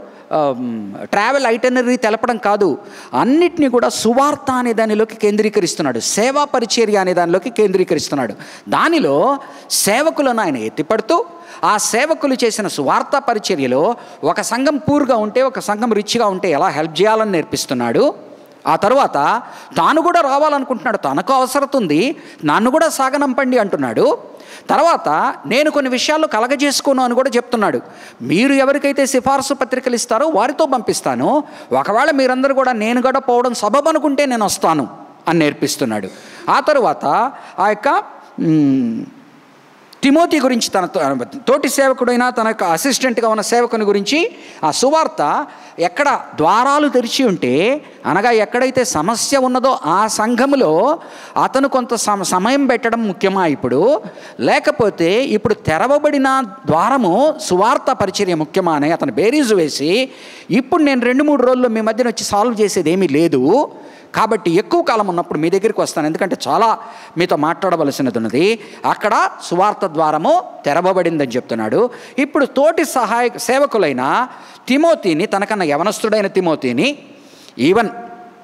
ట్రావెల్ ఐటనరీ తెలపడం కాదు అన్నిటినీ కూడా సువార్త అనే దానిలోకి కేంద్రీకరిస్తున్నాడు సేవా పరిచర్య అనే దానిలోకి కేంద్రీకరిస్తున్నాడు దానిలో సేవకులను ఆయన ఎత్తిపడుతూ ఆ సేవకులు చేసిన సువార్త పరిచర్యలో ఒక సంఘం పూర్గా ఉంటే ఒక సంఘం రిచ్గా ఉంటే ఎలా హెల్ప్ చేయాలని నేర్పిస్తున్నాడు ఆ తర్వాత తాను కూడా రావాలనుకుంటున్నాడు తనకు అవసరం ఉంది నన్ను కూడా సాగనంపండి అంటున్నాడు తర్వాత నేను కొన్ని విషయాల్లో కలగజేసుకోను అని కూడా చెప్తున్నాడు మీరు ఎవరికైతే సిఫార్సు పత్రికలు ఇస్తారో వారితో పంపిస్తాను ఒకవేళ మీరందరూ కూడా నేను కూడా పోవడం సబబ్ అనుకుంటే నేను వస్తాను అని నేర్పిస్తున్నాడు ఆ తరువాత ఆ యొక్క మ్, తిమోతి గురించి తన తో- తోటి సేవకుడైన తన యొక్క అసిస్టెంట్గా ఉన్న సేవకుని గురించి ఆ సువార్త ఎక్కడ ద్వారాలు తెరిచి ఉంటే అనగా ఎక్కడైతే సమస్య ఉన్నదో ఆ సంఘములో అతను కొంత సమ- సమయం పెట్టడం ముఖ్యమా ఇప్పుడు లేకపోతే ఇప్పుడు తెరవబడిన ద్వారము సువార్త పరిచర్య ముఖ్యమా అని అతను బేరీజు వేసి ఇప్పుడు నేను రెండు మూడు రోజుల్లో మీ మధ్యన వచ్చి సాల్వ్ చేసేది ఏమీ లేదు కాబట్టి ఎక్కువ కాలం ఉన్నప్పుడు మీ దగ్గరికి వస్తాను ఎందుకంటే చాలా మీతో మాట్లాడవలసినది ఉన్నది అక్కడ సువార్త ద్వారము తెరవబడిందని చెప్తున్నాడు ఇప్పుడు తోటి సహాయ సేవకులైన తిమోతిని తనకన్నా యవనస్తుడైన తిమోతిని ఈవెన్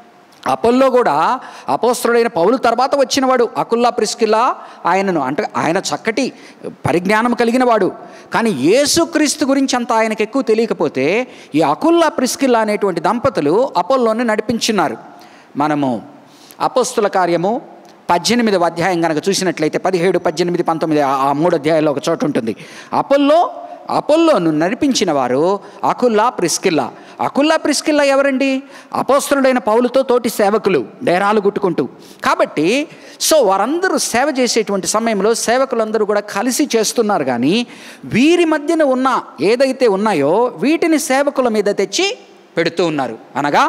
అపోల్లో కూడా అపోస్తుడైన పౌలు తర్వాత వచ్చినవాడు అకుల్లా ప్రిస్కిల్లా ఆయనను అంటే ఆయన చక్కటి పరిజ్ఞానం కలిగిన వాడు కానీ యేసుక్రీస్తు గురించి అంత ఆయనకు ఎక్కువ తెలియకపోతే ఈ అకుల్లా ప్రిస్కిల్లా అనేటువంటి దంపతులు అపోల్లోని నడిపించున్నారు మనము అపోస్తుల కార్యము పద్దెనిమిదవ అధ్యాయం కనుక చూసినట్లయితే పదిహేడు పద్దెనిమిది పంతొమ్మిది ఆ- ఆ మూడు అధ్యాయాల్లో ఒక చోటు ఉంటుంది అపోల్లో అపోల్లోను నడిపించిన వారు అకుల్లా ప్రిస్కిల్లా అకుల్లా ప్రిస్కిల్లా ఎవరండి అపోస్తులుడైన పౌలుతో తోటి సేవకులు డేరాలు గుట్టుకుంటూ కాబట్టి సో వారందరూ సేవ చేసేటువంటి సమయంలో సేవకులందరూ కూడా కలిసి చేస్తున్నారు కానీ వీరి మధ్యన ఉన్న ఏదైతే ఉన్నాయో వీటిని సేవకుల మీద తెచ్చి పెడుతూ ఉన్నారు అనగా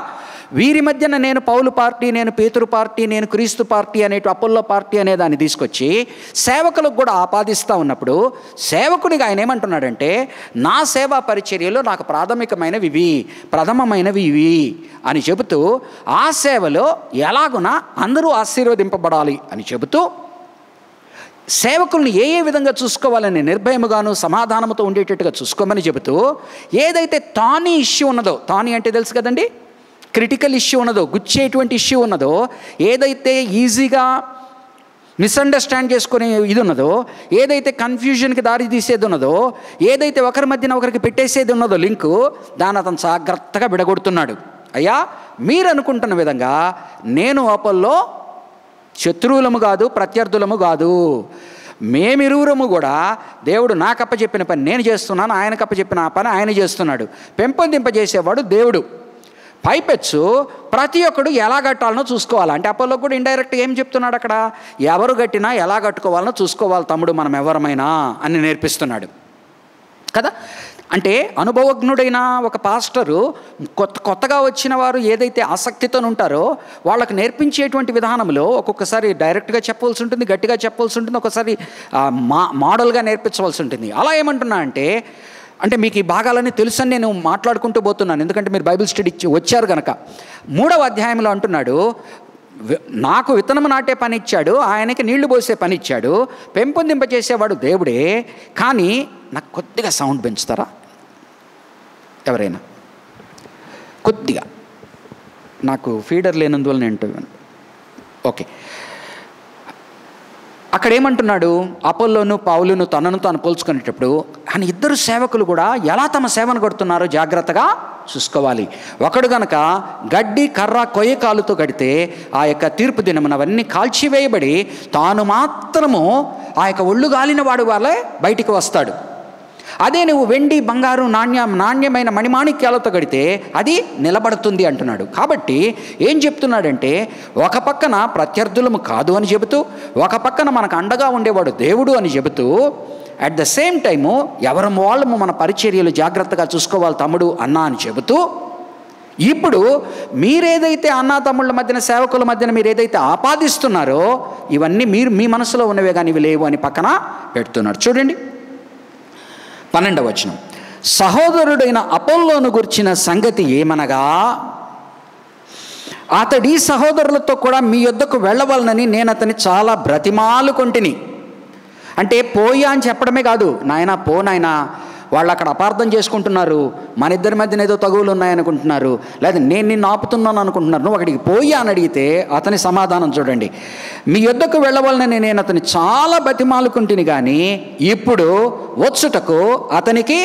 వీరి మధ్యన నేను పౌలు పార్టీ నేను పేతురు పార్టీ నేను క్రీస్తు పార్టీ అనే అపోల్లో పార్టీ అనే దాన్ని తీసుకొచ్చి సేవకులకు కూడా ఆపాదిస్తూ ఉన్నప్పుడు సేవకునిగా ఆయన ఏమంటున్నాడంటే నా సేవా పరిచర్యలో నాకు ప్రాథమికమైనవి ఇవి ప్రథమమైనవి ఇవి అని చెబుతూ ఆ సేవలో ఎలాగున అందరూ ఆశీర్వదింపబడాలి అని చెబుతూ సేవకుల్ని ఏ ఏ విధంగా చూసుకోవాలని నిర్భయముగాను సమాధానముతో ఉండేటట్టుగా చూసుకోమని చెబుతూ ఏదైతే తాని ఇష్యూ ఉన్నదో తాని అంటే తెలుసు కదండి క్రిటికల్ ఇష్యూ ఉన్నదో గుచ్చేటువంటి ఇష్యూ ఉన్నదో ఏదైతే ఈజీగా మిస్అండర్స్టాండ్ చేసుకునే ఇది ఉన్నదో ఏదైతే కన్ఫ్యూజన్కి దారి తీసేది ఉన్నదో ఏదైతే ఒకరి మధ్యన ఒకరికి పెట్టేసేది ఉన్నదో లింకు దాన్ని అతను జాగ్రత్తగా విడగొడుతున్నాడు అయ్యా మీరు అనుకుంటున్న విధంగా నేను అపల్లో శత్రువులము కాదు ప్రత్యర్థులము కాదు మేమిరువురము కూడా దేవుడు నాకు చెప్పిన పని నేను చేస్తున్నాను ఆయనకు చెప్పిన ఆ పని ఆయన చేస్తున్నాడు పెంపొందింపజేసేవాడు దేవుడు పైపెచ్చు ప్రతి ఒక్కడు ఎలా కట్టాలనో చూసుకోవాలి అంటే అప్పట్లో కూడా ఇండైరెక్ట్ ఏం చెప్తున్నాడు అక్కడ ఎవరు కట్టినా ఎలా కట్టుకోవాలనో చూసుకోవాలి తమ్ముడు మనం ఎవరమైనా అని నేర్పిస్తున్నాడు కదా అంటే అనుభవజ్ఞుడైన ఒక పాస్టరు కొత్త కొత్తగా వచ్చిన వారు ఏదైతే ఆసక్తితో ఉంటారో వాళ్ళకు నేర్పించేటువంటి విధానంలో ఒక్కొక్కసారి డైరెక్ట్గా చెప్పవలసి ఉంటుంది గట్టిగా చెప్పవలసి ఉంటుంది ఒకసారి ఆ, మా మోడల్గా నేర్పించవలసి ఉంటుంది అలా ఏమంటున్నా అంటే అంటే మీకు ఈ భాగాలన్నీ తెలుసని నేను మాట్లాడుకుంటూ పోతున్నాను ఎందుకంటే మీరు బైబిల్ స్టడీ వచ్చారు కనుక మూడవ అధ్యాయంలో అంటున్నాడు వి- నాకు విత్తనము నాటే పని ఇచ్చాడు ఆయనకి నీళ్లు పోసే పని ఇచ్చాడు పెంపొందింపజేసేవాడు దేవుడే కానీ నాకు కొద్దిగా సౌండ్ పెంచుతారా ఎవరైనా కొద్దిగా నాకు ఫీడర్ లేనందువల్ల నేను వింటున్నాను. ఓకే అక్కడ ఏమంటున్నాడు అపోల్లోను పావులును తనను తాను పోల్చుకునేటప్పుడు ఆయన ఇద్దరు సేవకులు కూడా ఎలా తమ సేవను కొడుతున్నారో జాగ్రత్తగా చూసుకోవాలి ఒకడు గనక గడ్డి కర్ర కొయ్య కాలుతో గడితే ఆ యొక్క తీర్పు దినమున అవన్నీ కాల్చివేయబడి తాను మాత్రము ఆ యొక్క ఒళ్ళు గాలిన వాడు వాళ్ళే బయటికి వస్తాడు అదే నువ్వు వెండి బంగారు నాణ్య నాణ్యమైన మణిమాణిక్యాలతో కడితే అది నిలబడుతుంది అంటున్నాడు కాబట్టి ఏం చెప్తున్నాడంటే ఒక పక్కన ప్రత్యర్థులము కాదు అని చెబుతూ ఒక పక్కన మనకు అండగా ఉండేవాడు దేవుడు అని చెబుతూ అట్ ద సేమ్ టైము ఎవరి వాళ్ళము మన పరిచర్యలు జాగ్రత్తగా చూసుకోవాలి తమ్ముడు అన్నా అని చెబుతూ ఇప్పుడు మీరేదైతే అన్నా తమ్ముళ్ళ మధ్యన సేవకుల మధ్యన మీరు ఏదైతే ఆపాదిస్తున్నారో ఇవన్నీ మీరు మీ మనసులో ఉన్నవే కానీ ఇవి లేవు అని పక్కన పెడుతున్నాడు చూడండి పన్నెండవ వచనం సహోదరుడైన అపోల్లోను గుర్చిన సంగతి ఏమనగా అతడి సహోదరులతో కూడా మీ యొద్దకు వెళ్ళవలనని నేను అతని చాలా బ్రతిమాలుకొంటిని అంటే పోయా అని చెప్పడమే కాదు నాయన పో నాయనా వాళ్ళు అక్కడ అపార్థం చేసుకుంటున్నారు మన ఇద్దరి మధ్యన ఏదో తగువులు ఉన్నాయనుకుంటున్నారు లేదా నేను నిన్ను ఆపుతున్నాను అనుకుంటున్నారు నువ్వు అక్కడికి పోయి అని అడిగితే అతని సమాధానం చూడండి మీ యొద్దకు వెళ్ళవలనని నేను అతని చాలా బతిమాలుకుంటుని కానీ ఇప్పుడు వచ్చుటకు అతనికి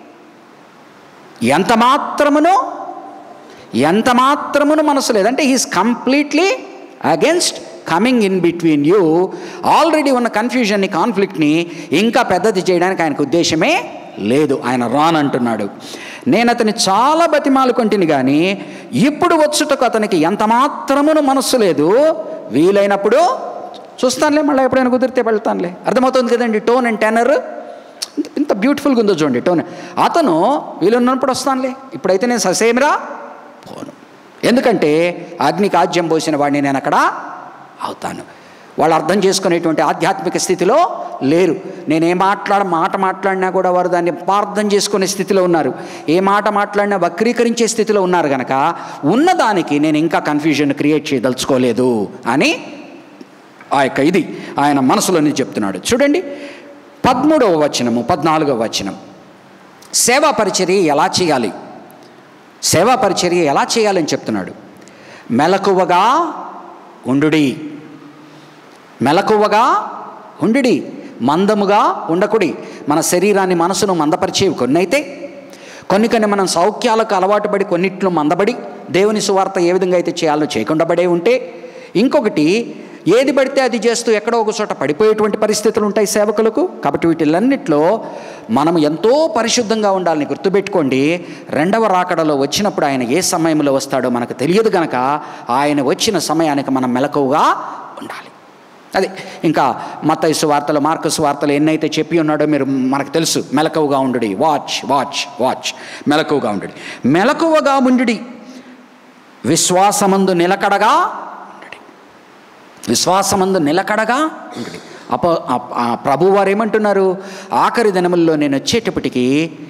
ఎంత మాత్రమును ఎంత మాత్రమును మనసు లేదు అంటే he's completely against coming in between you already ఉన్న కన్ఫ్యూజన్ని కాన్ఫ్లిక్ట్ని ఇంకా పెద్దది చేయడానికి ఆయనకు ఉద్దేశమే లేదు ఆయన రానంటున్నాడు నేను అతని చాలా బతిమాలుకుంటుని కానీ ఇప్పుడు వచ్చుటకు అతనికి ఎంత మాత్రమును మనస్సు లేదు వీలైనప్పుడు చూస్తానులే మళ్ళీ ఎప్పుడైనా కుదిరితే వెళ్తానులే అర్థమవుతుంది కదండి టోన్ అండ్ టెనర్ ఇంత బ్యూటిఫుల్గా ఉందో చూడండి టోన్ అతను వీలున్నప్పుడు వస్తానులే ఇప్పుడైతే నేను ససేమిరా పోను ఎందుకంటే అగ్నికి ఆజ్యం పోసిన వాడిని నేను అక్కడ అవుతాను వాళ్ళు అర్థం చేసుకునేటువంటి ఆధ్యాత్మిక స్థితిలో లేరు నేను ఏ మాట్లాడ మాట మాట్లాడినా కూడా వారు దాన్ని పార్థం చేసుకునే స్థితిలో ఉన్నారు ఏ మాట మాట్లాడినా వక్రీకరించే స్థితిలో ఉన్నారు కనుక ఉన్నదానికి నేను ఇంకా కన్ఫ్యూజన్ క్రియేట్ చేయదలుచుకోలేదు అని ఆ యొక్క ఇది ఆయన మనసులోని చెప్తున్నాడు చూడండి పదమూడవ వచనము పద్నాలుగవ వచనం సేవా పరిచర్య ఎలా చేయాలి సేవా పరిచర్య ఎలా చేయాలని చెప్తున్నాడు మెలకువగా ఉండుడి మెలకువగా ఉండుడి మందముగా ఉండకుడి మన శరీరాన్ని మనసును మందపరిచేవి కొన్ని అయితే కొన్ని కొన్ని మనం సౌఖ్యాలకు అలవాటు పడి కొన్నిట్లో మందబడి దేవుని సువార్త ఏ విధంగా అయితే చేయాలో చేయకుండా పడే ఉంటే ఇంకొకటి ఏది పడితే అది చేస్తూ ఎక్కడో ఒక చోట పడిపోయేటువంటి పరిస్థితులు ఉంటాయి సేవకులకు కాబట్టి వీటిలన్నిట్లో మనం ఎంతో పరిశుద్ధంగా ఉండాలని గుర్తుపెట్టుకోండి రెండవ రాకడలో వచ్చినప్పుడు ఆయన ఏ సమయంలో వస్తాడో మనకు తెలియదు గనక ఆయన వచ్చిన సమయానికి మనం మెలకువగా ఉండాలి అదే ఇంకా మత్తైసు వార్తలు మార్కస్ వార్తలు ఎన్నైతే చెప్పి ఉన్నాడో మీరు మనకు తెలుసు మెలకువగా ఉండుడి వాచ్ వాచ్ వాచ్ మెలకువగా ఉండుడి మెలకువగా ఉండుడి విశ్వాసమందు నిలకడగా ఉండుడి విశ్వాసమందు నిలకడగా ఉండుడి అప అప- ఆ ప్రభు వారు ఏమంటున్నారు ఆఖరి దినముల్లో నేను వచ్చేటప్పటికి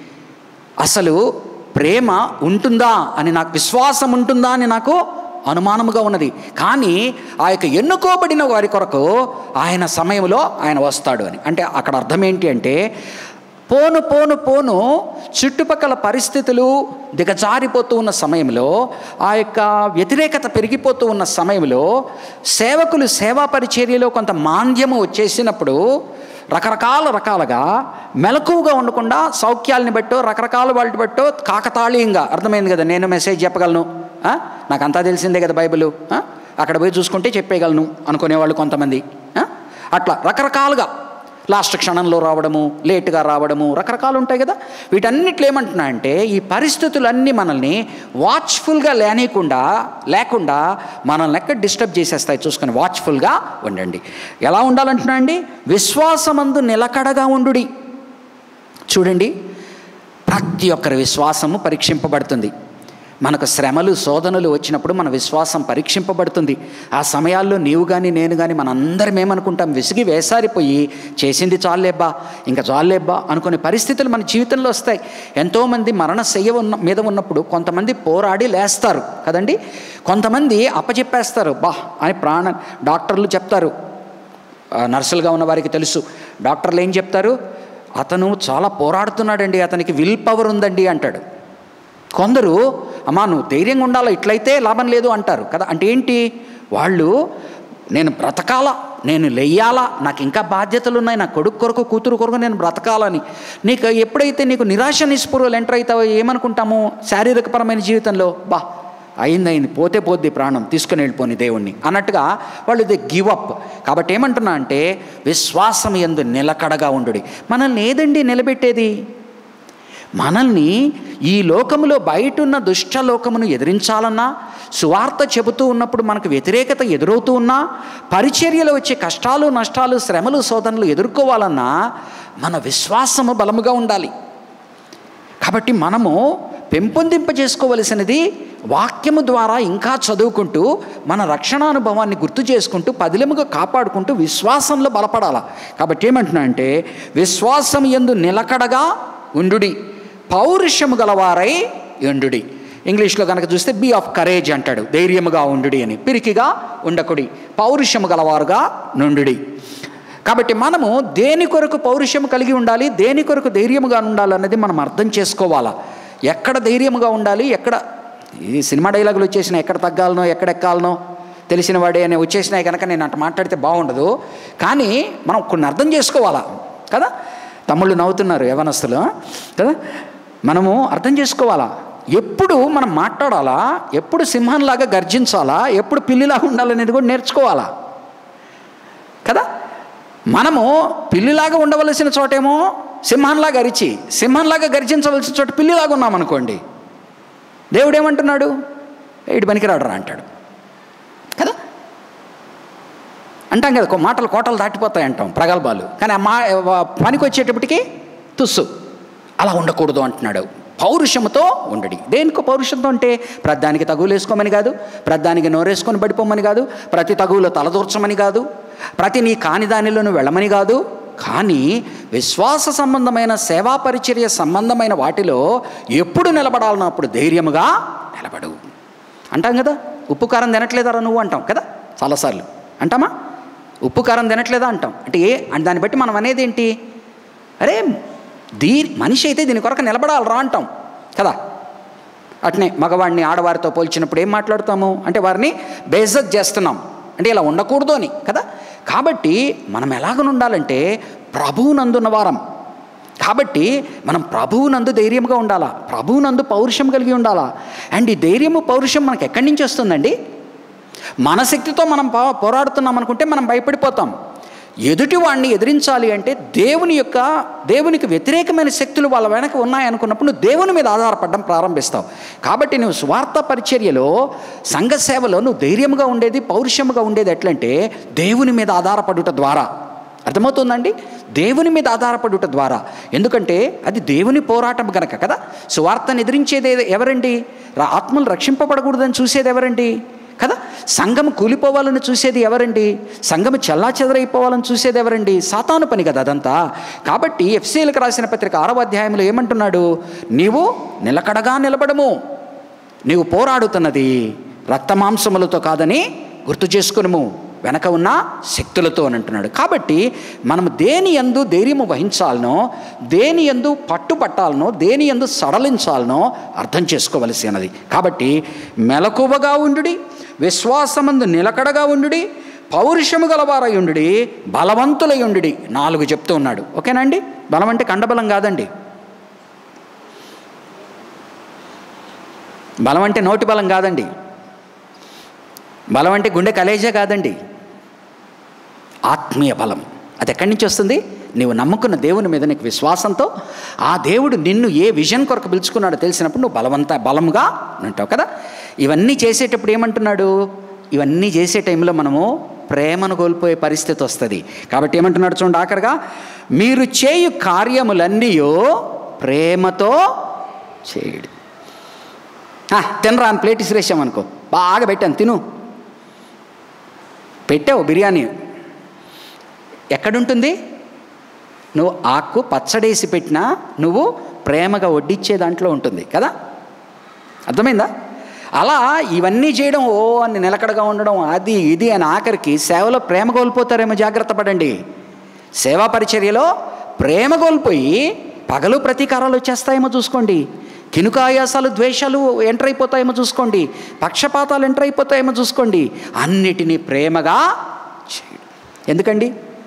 అసలు ప్రేమ ఉంటుందా అని నాకు విశ్వాసం ఉంటుందా అని నాకు అనుమానముగా ఉన్నది కానీ ఆ యొక్క ఎన్నుకోబడిన వారి కొరకు ఆయన సమయంలో ఆయన వస్తాడు అని అంటే అక్కడ అర్థం ఏంటి అంటే పోను పోను పోను చుట్టుపక్కల పరిస్థితులు దిగజారిపోతూ ఉన్న సమయంలో ఆ యొక్క వ్యతిరేకత పెరిగిపోతూ ఉన్న సమయంలో సేవకులు సేవా పరిచర్యలో కొంత మాంద్యము వచ్చేసినప్పుడు రకరకాల రకాలుగా మెలకువగా ఉండకుండా సౌఖ్యాలని బట్టో రకరకాల వాటి బట్టో కాకతాళీయంగా అర్థమైంది కదా నేను మెసేజ్ చెప్పగలను ఆ? నాకు అంతా తెలిసిందే కదా బైబిల్ ఆ? అక్కడ పోయి చూసుకుంటే చెప్పేయగలను అనుకునేవాళ్ళు కొంతమంది ఆ? అట్లా రకరకాలుగా లాస్ట్ క్షణంలో రావడము లేటుగా రావడము రకరకాలు ఉంటాయి కదా వీటన్నిట్లో ఏమంటున్నా అంటే ఈ పరిస్థితులన్నీ మనల్ని వాచ్ఫుల్గా లేనియకుండా లేకుండా మనల్ని ఎక్కడ డిస్టర్బ్ చేసేస్తాయి చూసుకొని వాచ్ఫుల్గా ఉండండి ఎలా ఉండాలంటున్నా అండి విశ్వాసమందు నిలకడగా ఉండుడి చూడండి ప్రతి ఒక్కరి విశ్వాసము పరీక్షింపబడుతుంది మనకు శ్రమలు శోధనలు వచ్చినప్పుడు మన విశ్వాసం పరీక్షింపబడుతుంది ఆ సమయాల్లో నీవు కానీ నేను కానీ మనందరం ఏమనుకుంటాం విసిగి వేసారిపోయి చేసింది చాలేబ్బా ఇంకా చాలేబ్బా అనుకునే పరిస్థితులు మన జీవితంలో వస్తాయి ఎంతోమంది మరణ శయ్య ఉన్న మీద ఉన్నప్పుడు కొంతమంది పోరాడి లేస్తారు కదండి కొంతమంది అప్పచెప్పేస్తారు బా అని ప్రాణ డాక్టర్లు చెప్తారు ఆ, నర్సులుగా ఉన్న వారికి తెలుసు డాక్టర్లు ఏం చెప్తారు అతను చాలా పోరాడుతున్నాడండి అతనికి విల్ పవర్ ఉందండి అంటాడు కొందరు అమ్మా నువ్వు ధైర్యంగా ఉండాలా ఇట్లయితే లాభం లేదు అంటారు కదా అంటే ఏంటి వాళ్ళు నేను బ్రతకాలా నేను లెయ్యాలా నాకు ఇంకా బాధ్యతలు ఉన్నాయి నా కొడుకు కొరకు కూతురు కొరకు నేను బ్రతకాలని నీకు ఎప్పుడైతే నీకు నిరాశ నిస్పృహలు ఎంటర్ అవుతావో ఏమనుకుంటాము శారీరకపరమైన జీవితంలో బా అయింది అయింది పోతే పోద్ది ప్రాణం తీసుకుని వెళ్ళిపోని దేవుణ్ణి అన్నట్టుగా వాళ్ళు ఇది గివ్ అప్ కాబట్టి ఏమంటున్నా అంటే విశ్వాసం ఎందు నిలకడగా ఉండుడి మనల్ని ఏదండి నిలబెట్టేది మనల్ని ఈ లోకములో బయట ఉన్న దుష్ట లోకమును ఎదిరించాలన్నా సువార్త చెబుతూ ఉన్నప్పుడు మనకు వ్యతిరేకత ఎదురవుతూ ఉన్నా పరిచర్యలో వచ్చే కష్టాలు నష్టాలు శ్రమలు శోధనలు ఎదుర్కోవాలన్నా మన విశ్వాసము బలముగా ఉండాలి కాబట్టి మనము పెంపొందింపజేసుకోవలసినది వాక్యము ద్వారా ఇంకా చదువుకుంటూ మన రక్షణానుభవాన్ని గుర్తు చేసుకుంటూ పదిలముగా కాపాడుకుంటూ విశ్వాసంలో బలపడాల కాబట్టి ఏమంటున్నా అంటే విశ్వాసం ఎందు నిలకడగా ఉండుడి పౌరుషము గలవారై ఉండుడి ఇంగ్లీష్లో కనుక చూస్తే బీ ఆఫ్ కరేజ్ అంటాడు ధైర్యముగా ఉండుడి అని పిరికిగా ఉండకుడి పౌరుషము గలవారుగా నుండుడి కాబట్టి మనము దేని కొరకు పౌరుషం కలిగి ఉండాలి దేని కొరకు ధైర్యముగా ఉండాలి అన్నది మనం అర్థం చేసుకోవాలా ఎక్కడ ధైర్యముగా ఉండాలి ఎక్కడ ఈ సినిమా డైలాగులు వచ్చేసినాయి ఎక్కడ తగ్గాలనో ఎక్కడ ఎక్కాలనో తెలిసిన వాడే అని వచ్చేసినాయి కనుక నేను అట్లా మాట్లాడితే బాగుండదు కానీ మనం కొన్ని అర్థం చేసుకోవాలా కదా తమ్ముళ్ళు నవ్వుతున్నారు యవనస్తులు కదా మనము అర్థం చేసుకోవాలా ఎప్పుడు మనం మాట్లాడాలా ఎప్పుడు సింహంలాగా గర్జించాలా ఎప్పుడు పిల్లిలాగా ఉండాలనేది కూడా నేర్చుకోవాలా కదా మనము పిల్లిలాగా ఉండవలసిన చోటేమో సింహంలాగా అరిచి సింహంలాగా గర్జించవలసిన చోట పిల్లిలాగా ఉన్నామనుకోండి దేవుడు ఏమంటున్నాడు ఇటు పనికిరాడు రా అంటాడు కదా అంటాం కదా కొ- మాటలు కోటలు దాటిపోతాయి అంటాం ప్రగల్భాలు కానీ ఆ మా పనికి వచ్చేటప్పటికి తుస్సు అలా ఉండకూడదు అంటున్నాడు పౌరుషంతో ఉండడి దేనికో పౌరుషంతో అంటే ప్రధానికి తగులు వేసుకోమని కాదు ప్రధానికి నోరేసుకొని పడిపోమని కాదు ప్రతి తగువులో తలదూర్చమని కాదు ప్రతి నీ కాని దానిలో నువ్వు వెళ్ళమని కాదు కానీ విశ్వాస సంబంధమైన సేవా పరిచర్య సంబంధమైన వాటిలో ఎప్పుడు నిలబడాలన్నప్పుడు ధైర్యముగా నిలబడు అంటాం కదా ఉప్పు కారం తినట్లేదారా నువ్వు అంటాం కదా చాలాసార్లు అంటామా ఉప్పు కారం తినట్లేదా అంటాం అంటే ఏ అంటే దాన్ని బట్టి మనం అనేది ఏంటి అరే దీ మనిషి అయితే దీని కొరకు నిలబడాలరా అంటాం కదా అట్నే మగవాడిని ఆడవారితో పోల్చినప్పుడు ఏం మాట్లాడతాము అంటే వారిని బేజత్ చేస్తున్నాం అంటే ఇలా ఉండకూడదు అని కదా కాబట్టి మనం ఎలాగ ఉండాలంటే ప్రభువునందున్న వారం కాబట్టి మనం ప్రభువునందు ధైర్యంగా ఉండాలా ప్రభువునందు పౌరుషం కలిగి ఉండాలా అండ్ ఈ ధైర్యము పౌరుషం మనకు ఎక్కడి నుంచి వస్తుందండి మన శక్తితో మనం పో- పోరాడుతున్నాం అనుకుంటే మనం భయపడిపోతాం ఎదుటి వాడిని ఎదిరించాలి అంటే దేవుని యొక్క దేవునికి వ్యతిరేకమైన శక్తులు వాళ్ళ వెనక ఉన్నాయనుకున్నప్పుడు నువ్వు దేవుని మీద ఆధారపడడం ప్రారంభిస్తావు కాబట్టి నువ్వు స్వార్థ పరిచర్యలో సంఘ సేవలో నువ్వు ధైర్యంగా ఉండేది పౌరుషముగా ఉండేది ఎట్లంటే దేవుని మీద ఆధారపడుట ద్వారా అర్థమవుతుందండి దేవుని మీద ఆధారపడుట ద్వారా ఎందుకంటే అది దేవుని పోరాటం గనక కదా సువార్తను ఎదిరించేది ఎవరండి రా- ఆత్మలు రక్షింపబడకూడదని చూసేది ఎవరండి కదా సంఘం కూలిపోవాలని చూసేది ఎవరండి సంఘం చల్లా చెదరైపోవాలని చూసేది ఎవరండి సాతాను పని కదా అదంతా కాబట్టి ఎఫ్సీలకు రాసిన పత్రిక ఆరవ అధ్యాయంలో ఏమంటున్నాడు నీవు నిలకడగా నిలబడము నీవు పోరాడుతున్నది రక్తమాంసములతో కాదని గుర్తు చేసుకునుము వెనక ఉన్న శక్తులతో అని అంటున్నాడు కాబట్టి మనం దేని ఎందు ధైర్యము వహించాలనో దేని ఎందు పట్టుపట్టాలనో దేని ఎందు సడలించాలనో అర్థం చేసుకోవలసినది కాబట్టి మెలకువగా ఉండుడి విశ్వాసమందు నిలకడగా ఉండుడి పౌరుషము గలవారై ఉండుడి బలవంతులై ఉండుడి నాలుగు చెప్తూ ఉన్నాడు ఓకేనండి బలం అంటే కండబలం కాదండి బలం అంటే నోటి బలం కాదండి బలం అంటే గుండె కలేజా కాదండి ఆత్మీయ బలం అది ఎక్కడి నుంచి వస్తుంది నీవు నమ్ముకున్న దేవుని మీద నీకు విశ్వాసంతో ఆ దేవుడు నిన్ను ఏ విజన్ కొరకు పిలుచుకున్నాడో తెలిసినప్పుడు నువ్వు బలవంత బలముగా ఉంటావు కదా ఇవన్నీ చేసేటప్పుడు ఏమంటున్నాడు ఇవన్నీ చేసే టైంలో మనము ప్రేమను కోల్పోయే పరిస్థితి వస్తుంది కాబట్టి ఏమంటున్నాడు చూడండి ఆఖరిగా మీరు చేయు కార్యములన్నీ ప్రేమతో చేయుడి ఆ, తినరా అని ప్లేట్ ఇసిరేసామనుకో బాగా పెట్టాను తిను పెట్టావు బిర్యానీ ఎక్కడుంటుంది నువ్వు ఆకు పచ్చడేసి పెట్టినా నువ్వు ప్రేమగా వడ్డిచ్చే దాంట్లో ఉంటుంది కదా అర్థమైందా అలా ఇవన్నీ చేయడం ఓ అని నిలకడగా ఉండడం అది ఇది అని ఆఖరికి సేవలో ప్రేమ కోల్పోతారేమో జాగ్రత్త పడండి సేవా పరిచర్యలో ప్రేమ కోల్పోయి పగలు ప్రతీకారాలు వచ్చేస్తాయేమో చూసుకోండి కినుకాయాసాలు ద్వేషాలు ఎంటర్ అయిపోతాయేమో చూసుకోండి పక్షపాతాలు ఎంటర్ అయిపోతాయేమో చూసుకోండి అన్నిటినీ ప్రేమగా చేయడం ఎందుకండి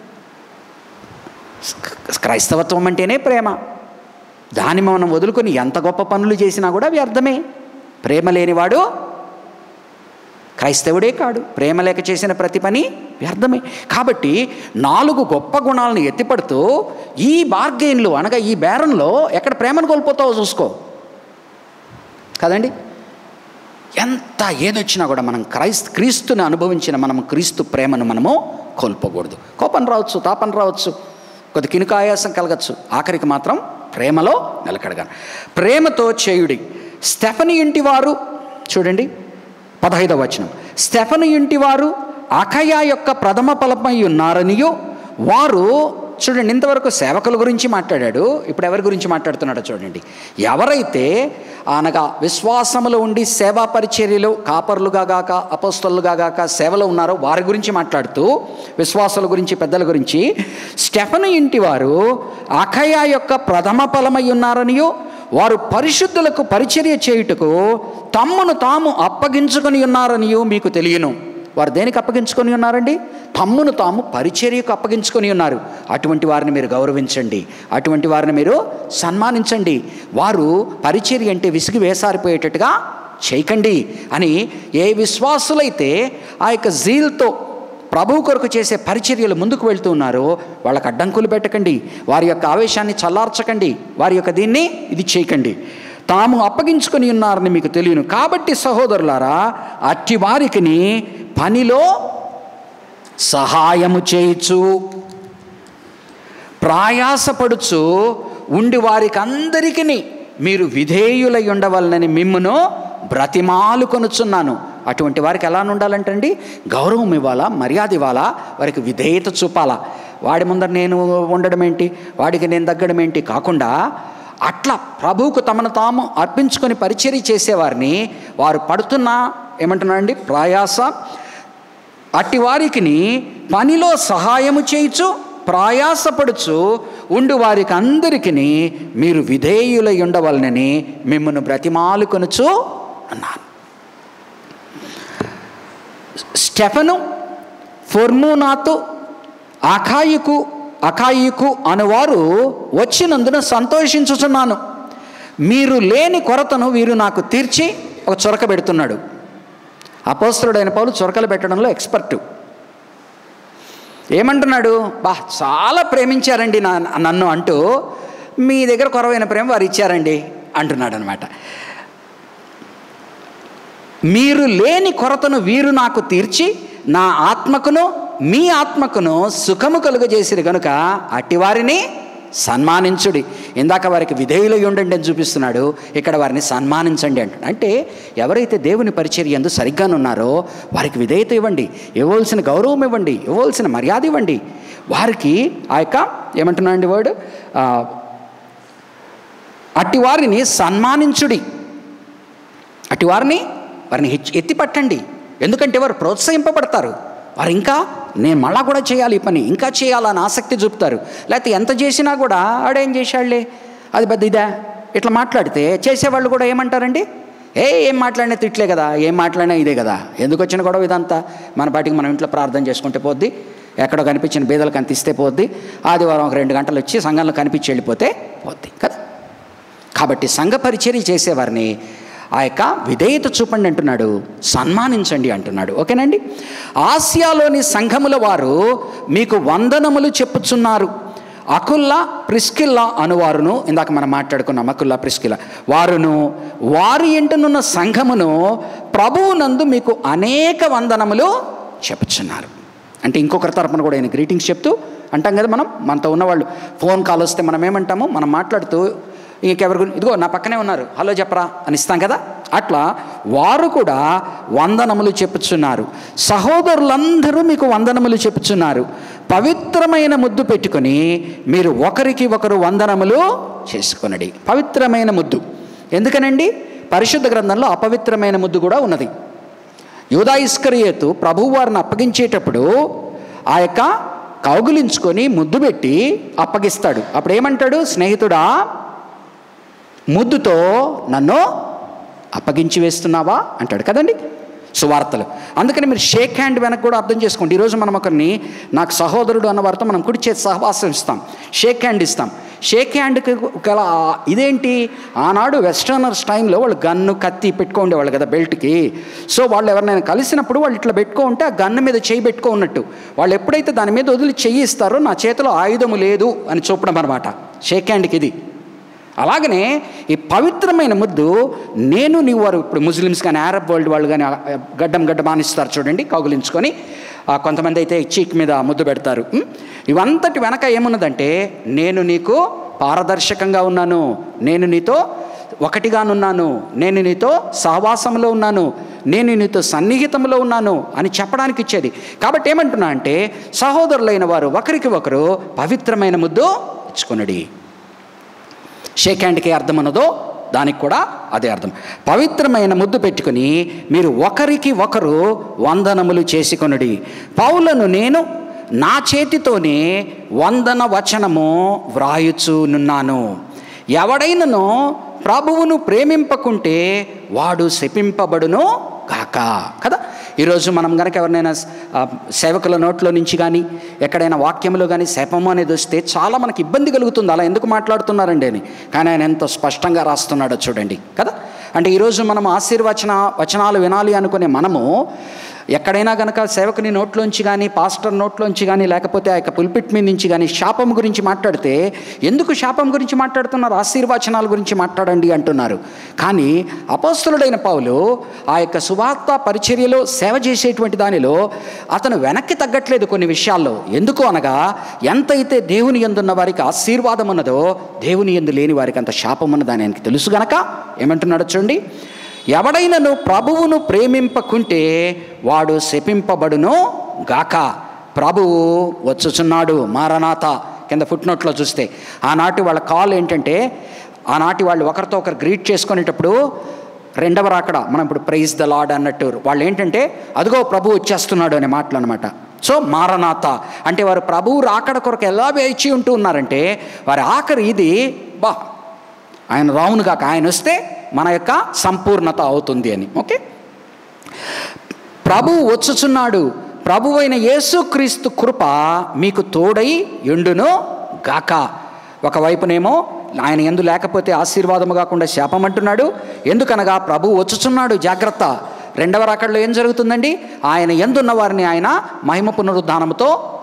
క్రైస్తవత్వం అంటేనే ప్రేమ దాన్ని మనం వదులుకొని ఎంత గొప్ప పనులు చేసినా కూడా వ్యర్థమే ప్రేమ లేనివాడు క్రైస్తవుడే కాడు ప్రేమ లేక చేసిన ప్రతి పని వ్యర్థమే కాబట్టి నాలుగు గొప్ప గుణాలను ఎత్తిపడుతూ ఈ బార్గెయిన్లు అనగా ఈ బేరంలో ఎక్కడ ప్రేమను కోల్పోతావో చూసుకో కదండి ఎంత ఏదొచ్చినా కూడా మనం క్రైస్త క్రీస్తుని అనుభవించిన మనం క్రీస్తు ప్రేమను మనము కోల్పోకూడదు కోపం రావచ్చు తాపం రావచ్చు కొద్ది కినుక ఆయాసం కలగచ్చు ఆఖరికి మాత్రం ప్రేమలో నిలకడగా ప్రేమతో చేయుడి స్టెఫని ఇంటివారు చూడండి పదహైదవ వచనం స్టెఫను ఇంటివారు అఖయ యొక్క ప్రథమ ఫలమై ఉన్నారనియో వారు చూడండి ఇంతవరకు సేవకుల గురించి మాట్లాడాడు ఇప్పుడు ఎవరి గురించి మాట్లాడుతున్నాడో చూడండి ఎవరైతే అనగా విశ్వాసములో ఉండి సేవా పరిచర్యలు కాపర్లుగా గాక అపస్తులుగా గాక సేవలో ఉన్నారో వారి గురించి మాట్లాడుతూ విశ్వాసుల గురించి పెద్దల గురించి స్టెఫను ఇంటి వారు అఖయ యొక్క ప్రథమ ఫలమై ఉన్నారనియో వారు పరిశుద్ధులకు పరిచర్య చేయుటకు తమ్మును తాము అప్పగించుకొని ఉన్నారనియో మీకు తెలియను వారు దేనికి అప్పగించుకొని ఉన్నారండి తమ్మును తాము పరిచర్యకు అప్పగించుకొని ఉన్నారు అటువంటి వారిని మీరు గౌరవించండి అటువంటి వారిని మీరు సన్మానించండి వారు పరిచర్య అంటే విసిగి వేసారిపోయేటట్టుగా చేయకండి అని ఏ విశ్వాసులైతే ఆ యొక్క జీల్తో ప్రభువు కొరకు చేసే పరిచర్యలు ముందుకు వెళ్తూ ఉన్నారో వాళ్ళకి అడ్డంకులు పెట్టకండి వారి యొక్క ఆవేశాన్ని చల్లార్చకండి వారి యొక్క దీన్ని ఇది చేయకండి తాము అప్పగించుకొని ఉన్నారని మీకు తెలియను కాబట్టి సహోదరులారా అట్టి వారికిని పనిలో సహాయము చేయొచ్చు ప్రయాసపడుచు ఉండి వారికి అందరికీ మీరు విధేయులై ఉండవలనని మిమ్మును బ్రతిమాలు కొనుచున్నాను అటువంటి వారికి ఎలా ఉండాలంటండి గౌరవం ఇవ్వాలా మర్యాద ఇవ్వాలా వారికి విధేయత చూపాలా వాడి ముందర నేను ఉండడం ఏంటి వాడికి నేను తగ్గడం ఏంటి కాకుండా అట్లా ప్రభువుకు తమను తాము అర్పించుకొని పరిచర్య చేసేవారిని వారు పడుతున్న ఏమంటున్నారండి ప్రయాస అట్టి వారికిని పనిలో సహాయము చేయుచు ప్రయాసపడుచు ఉండు వారికి అందరికీ మీరు విధేయులై ఉండవలనని మిమ్మల్ని బ్రతిమాలు కొనుచు అన్నాను స్టెఫను ఫొర్మూనాతో అఖాయికు అఖాయికు అనువారు వచ్చినందున సంతోషించుచున్నాను మీరు లేని కొరతను వీరు నాకు తీర్చి ఒక చొరక పెడుతున్నాడు అపోస్తుడైన పౌలు చొరకలు పెట్టడంలో ఎక్స్పర్టు ఏమంటున్నాడు బా చాలా ప్రేమించారండి నా నన్ను అంటూ మీ దగ్గర కొరవైన ప్రేమ వారు ఇచ్చారండి అంటున్నాడు అనమాట మీరు లేని కొరతను వీరు నాకు తీర్చి నా ఆత్మకును మీ ఆత్మకును సుఖము కలుగజేసిరు గనుక అటివారిని సన్మానించుడి ఇందాక వారికి విధేయులై ఉండండి అని చూపిస్తున్నాడు ఇక్కడ వారిని సన్మానించండి అంటాడు అంటే ఎవరైతే దేవుని పరిచర్య ఎందు సరిగ్గానున్నారో వారికి విధేయత ఇవ్వండి ఇవ్వవలసిన గౌరవం ఇవ్వండి ఇవ్వవలసిన మర్యాద ఇవ్వండి వారికి ఆ యొక్క ఏమంటున్నాండి వర్డ్ అట్టి వారిని సన్మానించుడి అటు వారిని వారిని హెచ్చి ఎత్తి పట్టండి ఎందుకంటే వారు ప్రోత్సహింపబడతారు వారు ఇంకా నేను మళ్ళా కూడా చేయాలి ఈ పని ఇంకా చేయాలని ఆసక్తి చూపుతారు లేకపోతే ఎంత చేసినా కూడా ఆడేం చేశాడులే అది పెద్ద ఇదా ఇట్లా మాట్లాడితే చేసేవాళ్ళు కూడా ఏమంటారండి ఏ ఏం మాట్లాడినా తిట్లే కదా ఏం మాట్లాడినా ఇదే కదా ఎందుకు వచ్చిన గొడవ ఇదంతా మన పాటికి మనం ఇంట్లో ప్రార్థన చేసుకుంటే పోద్ది ఎక్కడో కనిపించిన బీదలు కనిపిస్తే పోద్ది ఆదివారం ఒక రెండు గంటలు వచ్చి సంఘంలో కనిపించి వెళ్ళిపోతే పోద్ది కదా కాబట్టి సంఘ పరిచర్య చేసేవారిని ఆ యొక్క విధేయత చూపండి అంటున్నాడు సన్మానించండి అంటున్నాడు ఓకేనండి ఆసియాలోని సంఘముల వారు మీకు వందనములు చెప్పుచున్నారు అకుల్లా ప్రిస్కిల్లా అనువారును ఇందాక మనం మాట్లాడుకున్నాం అకుల్లా ప్రిస్కిల్లా వారును వారి ఇంటనున్న సంఘమును ప్రభువునందు మీకు అనేక వందనములు చెప్పుచున్నారు అంటే ఇంకొకరి తరపున కూడా ఆయన గ్రీటింగ్స్ చెప్తూ అంటాం కదా మనం మనతో ఉన్నవాళ్ళు ఫోన్ కాల్ వస్తే మనం ఏమంటాము మనం మాట్లాడుతూ ఇంకెవరి గురించి ఇదిగో నా పక్కనే ఉన్నారు హలో చెప్పరా అని ఇస్తాం కదా అట్లా వారు కూడా వందనములు చెప్పుచున్నారు సహోదరులందరూ మీకు వందనములు చెప్పుచున్నారు పవిత్రమైన ముద్దు పెట్టుకొని మీరు ఒకరికి ఒకరు వందనములు చేసుకొనడి పవిత్రమైన ముద్దు ఎందుకనండి పరిశుద్ధ గ్రంథంలో అపవిత్రమైన ముద్దు కూడా ఉన్నది యూదా ఇస్కరియేతు ప్రభువు వారిని అప్పగించేటప్పుడు ఆ యొక్క కౌగులించుకొని ముద్దు పెట్టి అప్పగిస్తాడు అప్పుడు ఏమంటాడు స్నేహితుడా ముద్దుతో నన్ను అప్పగించి వేస్తున్నావా అంటాడు కదండి సువార్తలు అందుకని మీరు షేక్ హ్యాండ్ వెనక కూడా అర్థం చేసుకోండి ఈరోజు మనం ఒకరిని నాకు సహోదరుడు అన్న వారితో మనం కుడి చేతి సహవాసం ఇస్తాం షేక్ హ్యాండ్ ఇస్తాం షేక్ హ్యాండ్కి గల ఆ- ఇదేంటి ఆనాడు వెస్టర్నర్స్ టైంలో వాళ్ళు గన్ను కత్తి పెట్టుకోండేవాళ్ళు కదా బెల్ట్కి సో వాళ్ళు ఎవరినైనా కలిసినప్పుడు వాళ్ళు ఇట్లా పెట్టుకో ఉంటే ఆ గన్ను మీద చేయి పెట్టుకో ఉన్నట్టు వాళ్ళు ఎప్పుడైతే దాని మీద వదిలి చెయ్యి ఇస్తారో నా చేతిలో ఆయుధము లేదు అని చూపడం అనమాట షేక్ హ్యాండ్కి ఇది అలాగనే ఈ పవిత్రమైన ముద్దు నేను నీవు వారు ఇప్పుడు ముస్లిమ్స్ కానీ అరబ్ వరల్డ్ వాళ్ళు కానీ ఆ, గడ్డం గడ్డం మానిస్తారు చూడండి కౌగులించుకొని ఆ, కొంతమంది అయితే చీక్ మీద ముద్దు పెడతారు ఉం? ఇవంతటి వెనక ఏమున్నదంటే నేను నీకు పారదర్శకంగా ఉన్నాను నేను నీతో ఒకటిగానున్నాను నేను నీతో సహవాసంలో ఉన్నాను నేను నీతో సన్నిహితంలో ఉన్నాను అని చెప్పడానికి ఇచ్చేది కాబట్టి ఏమంటున్నా అంటే సహోదరులైన వారు ఒకరికి ఒకరు పవిత్రమైన ముద్దు ఇచ్చుకొనడి షేక్ హ్యాండ్కి అర్థం ఉన్నదో దానికి కూడా అదే అర్థం పవిత్రమైన ముద్దు పెట్టుకుని మీరు ఒకరికి ఒకరు వందనములు చేసుకొనుడి పౌలను నేను నా చేతితోనే వందన వచనము వ్రాయుచునున్నాను ఎవడైనను ప్రభువును ప్రేమింపకుంటే వాడు శపింపబడును కాక కదా ఈరోజు మనం కనుక ఎవరినైనా ఆ, సేవకుల నోట్లో నుంచి కానీ ఎక్కడైనా వాక్యంలో కానీ శపము అనేది వస్తే చాలా మనకి ఇబ్బంది కలుగుతుంది అలా ఎందుకు మాట్లాడుతున్నారండి అని కానీ ఆయన ఎంత స్పష్టంగా రాస్తున్నాడో చూడండి కదా అంటే ఈరోజు మనం ఆశీర్వచన వచనాలు వినాలి అనుకునే మనము ఎక్కడైనా కనుక సేవకుని నోట్లోంచి కానీ పాస్టర్ నోట్లోంచి కానీ లేకపోతే ఆ యొక్క పుల్పిట్ మీద నుంచి కానీ శాపం గురించి మాట్లాడితే ఎందుకు శాపం గురించి మాట్లాడుతున్నారు ఆశీర్వచనాల గురించి మాట్లాడండి అంటున్నారు కానీ అపస్తులుడైన పౌలు ఆ యొక్క సువార్త పరిచర్యలో సేవ చేసేటువంటి దానిలో అతను వెనక్కి తగ్గట్లేదు కొన్ని విషయాల్లో ఎందుకు అనగా ఎంతైతే దేవుని ఎందున్న వారికి ఆశీర్వాదం ఉన్నదో దేవుని ఎందు లేని వారికి అంత శాపం ఉన్నదని ఆయనకి తెలుసు గనక ఏమంటున్నాడు చూడండి ఎవడైనను ప్రభువును ప్రేమింపకుంటే వాడు శపింపబడును గాక ప్రభువు వచ్చుచున్నాడు మారనాథ కింద ఫుట్ నోట్లో చూస్తే ఆనాటి వాళ్ళ కాల్ ఏంటంటే ఆనాటి వాళ్ళు ఒకరితో ఒకరు గ్రీట్ చేసుకునేటప్పుడు రెండవ రాకడ మనం ఇప్పుడు ప్రైజ్ ద లాడ్ అన్నట్టు వాళ్ళు ఏంటంటే అదిగో ప్రభు వచ్చేస్తున్నాడు అనే మాటలు అనమాట సో మారనాథ అంటే వారు ప్రభువు రాకడ కొరకు ఎలా వేచి ఉంటూ ఉన్నారంటే వారి ఆఖరి ఇది బా ఆయన రావును కాక ఆయన వస్తే మన యొక్క సంపూర్ణత అవుతుంది అని ఓకే ప్రభు వచ్చుచున్నాడు ప్రభు అయిన యేసుక్రీస్తు కృప మీకు తోడై ఎండును గాక ఒకవైపునేమో ఆయన ఎందు లేకపోతే ఆశీర్వాదము కాకుండా శాపం అంటున్నాడు ఎందుకనగా ప్రభు వచ్చుచున్నాడు జాగ్రత్త రెండవ రకడలో ఏం జరుగుతుందండి ఆయన ఎందున్న వారిని ఆయన మహిమ పునరుద్ధానముతో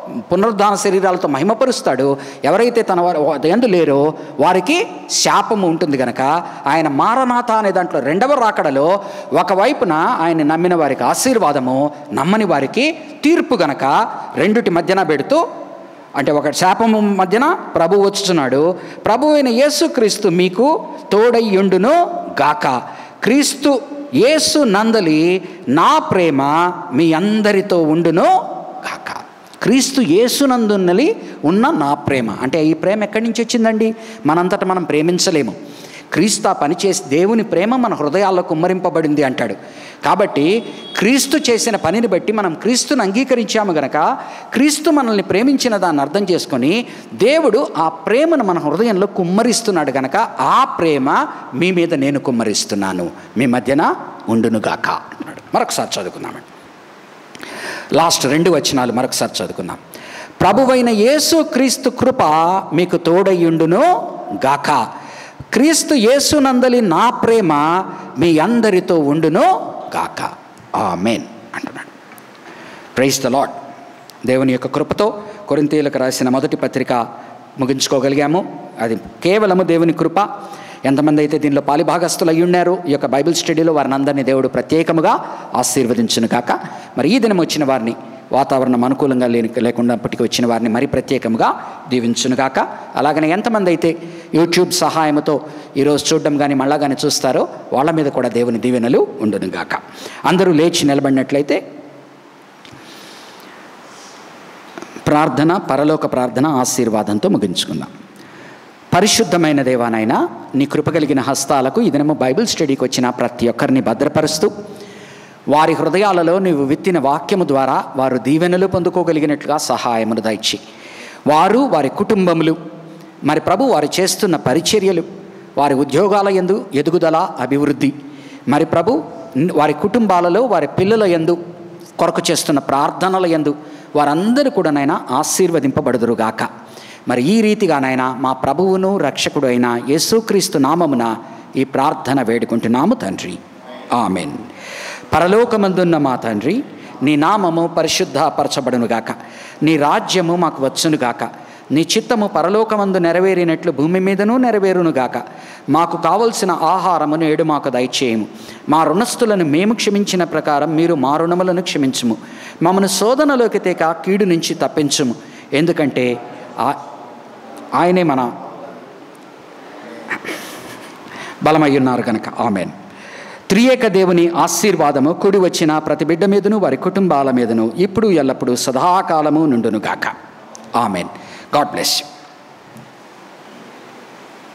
పునరుద్ధాన శరీరాలతో మహిమపరుస్తాడో ఎవరైతే తన వారు ఎందు లేరో వారికి శాపము ఉంటుంది గనక ఆయన మారనాథ అనే దాంట్లో రెండవ రాకడలో ఒకవైపున ఆయన నమ్మిన వారికి ఆశీర్వాదము నమ్మని వారికి తీర్పు గనక రెండుటి మధ్యన పెడుతూ అంటే ఒక శాపము మధ్యన ప్రభు వచ్చుచున్నాడు ప్రభు అయిన యేసుక్రీస్తు మీకు తోడయ్యుండును గాక క్రీస్తు యేసు నందలి నా ప్రేమ మీ అందరితో ఉండును గాక క్రీస్తు యేసునందున్నలి ఉన్న నా ప్రేమ అంటే ఈ ప్రేమ ఎక్కడి నుంచి వచ్చిందండి మనంతట మనం ప్రేమించలేము క్రీస్తు ఆ పని చేసి దేవుని ప్రేమ మన హృదయాల్లో కుమ్మరింపబడింది అంటాడు కాబట్టి క్రీస్తు చేసిన పనిని బట్టి మనం క్రీస్తుని అంగీకరించాము గనక క్రీస్తు మనల్ని ప్రేమించిన దాన్ని అర్థం చేసుకొని దేవుడు ఆ ప్రేమను మన హృదయంలో కుమ్మరిస్తున్నాడు గనక ఆ ప్రేమ మీ మీద నేను కుమ్మరిస్తున్నాను మీ మధ్యన ఉండునుగాక అన్నాడు మరొకసారి చదువుకుందామండి లాస్ట్ రెండు వచనాలు మరొకసారి చదువుకుందాం ప్రభువైన యేసు క్రీస్తు కృప మీకు తోడయ్యుండును గాక క్రీస్తు యేసునందలి నా ప్రేమ మీ అందరితో ఉండును గాక ఆమెన్ అంటున్నాడు ప్రైజ్ ద లాడ్ దేవుని యొక్క కృపతో కొరింతీయులకు రాసిన మొదటి పత్రిక ముగించుకోగలిగాము అది కేవలము దేవుని కృప ఎంతమంది అయితే దీనిలో పాలిభాగస్తులు అయి ఉన్నారు ఈ యొక్క బైబిల్ స్టడీలో వారిని అందరినీ దేవుడు ప్రత్యేకముగా ఆశీర్వదించును కాక మరి ఈ దినం వచ్చిన వారిని వాతావరణం అనుకూలంగా లేని లేకున్నప్పటికీ వచ్చిన వారిని మరి ప్రత్యేకముగా దీవించును కాక అలాగనే ఎంతమంది అయితే యూట్యూబ్ సహాయంతో ఈరోజు చూడడం కానీ మళ్ళా కానీ చూస్తారో వాళ్ళ మీద కూడా దేవుని దీవెనలు ఉండును గాక అందరూ లేచి నిలబడినట్లయితే ప్రార్థన పరలోక ప్రార్థన ఆశీర్వాదంతో ముగించుకుందాం పరిశుద్ధమైన దేవానైనా నీ కృప కలిగిన హస్తాలకు ఈ దినము బైబిల్ స్టడీకి వచ్చిన ప్రతి ఒక్కరిని భద్రపరుస్తూ వారి హృదయాలలో నీవు విత్తిన వాక్యము ద్వారా వారు దీవెనలు పొందుకోగలిగినట్లుగా సహాయమును దయచి వారు వారి కుటుంబములు మరి ప్రభు వారు చేస్తున్న పరిచర్యలు వారి ఉద్యోగాల యందు ఎదుగుదల అభివృద్ధి మరి ప్రభు న్- వారి కుటుంబాలలో వారి పిల్లల యందు కొరకు చేస్తున్న ప్రార్థనల యందు వారందరూ కూడా నాయన ఆశీర్వదింపబడుదురుగాక మరి ఈ రీతిగానైనా మా ప్రభువును రక్షకుడు అయిన యేసుక్రీస్తు నామమున ఈ ప్రార్థన వేడుకుంటున్నాము తండ్రి ఆమెన్ పరలోకమందున్న మా తండ్రి నీ నామము పరిశుద్ధపరచబడునుగాక నీ రాజ్యము మాకు వచ్చునుగాక నీ చిత్తము పరలోకమందు నెరవేరినట్లు భూమి మీదనూ నెరవేరునుగాక మాకు కావలసిన ఆహారము నేడు మాకు దయచేయము మా రుణస్థులను మేము క్షమించిన ప్రకారం మీరు మా రుణములను క్షమించుము మమ్మను శోధనలోకి తేక కీడు నుంచి తప్పించుము ఎందుకంటే ఆ- ఆయనే మన బలమై ఉన్నారు కనుక ఆమెన్ త్రియేక దేవుని ఆశీర్వాదము కుడి వచ్చిన ప్రతి బిడ్డ మీదను వారి కుటుంబాల మీదను ఇప్పుడు ఎల్లప్పుడూ సదాకాలము నుండునుగాక ఆమెన్ గాడ్ బ్లెస్ యూ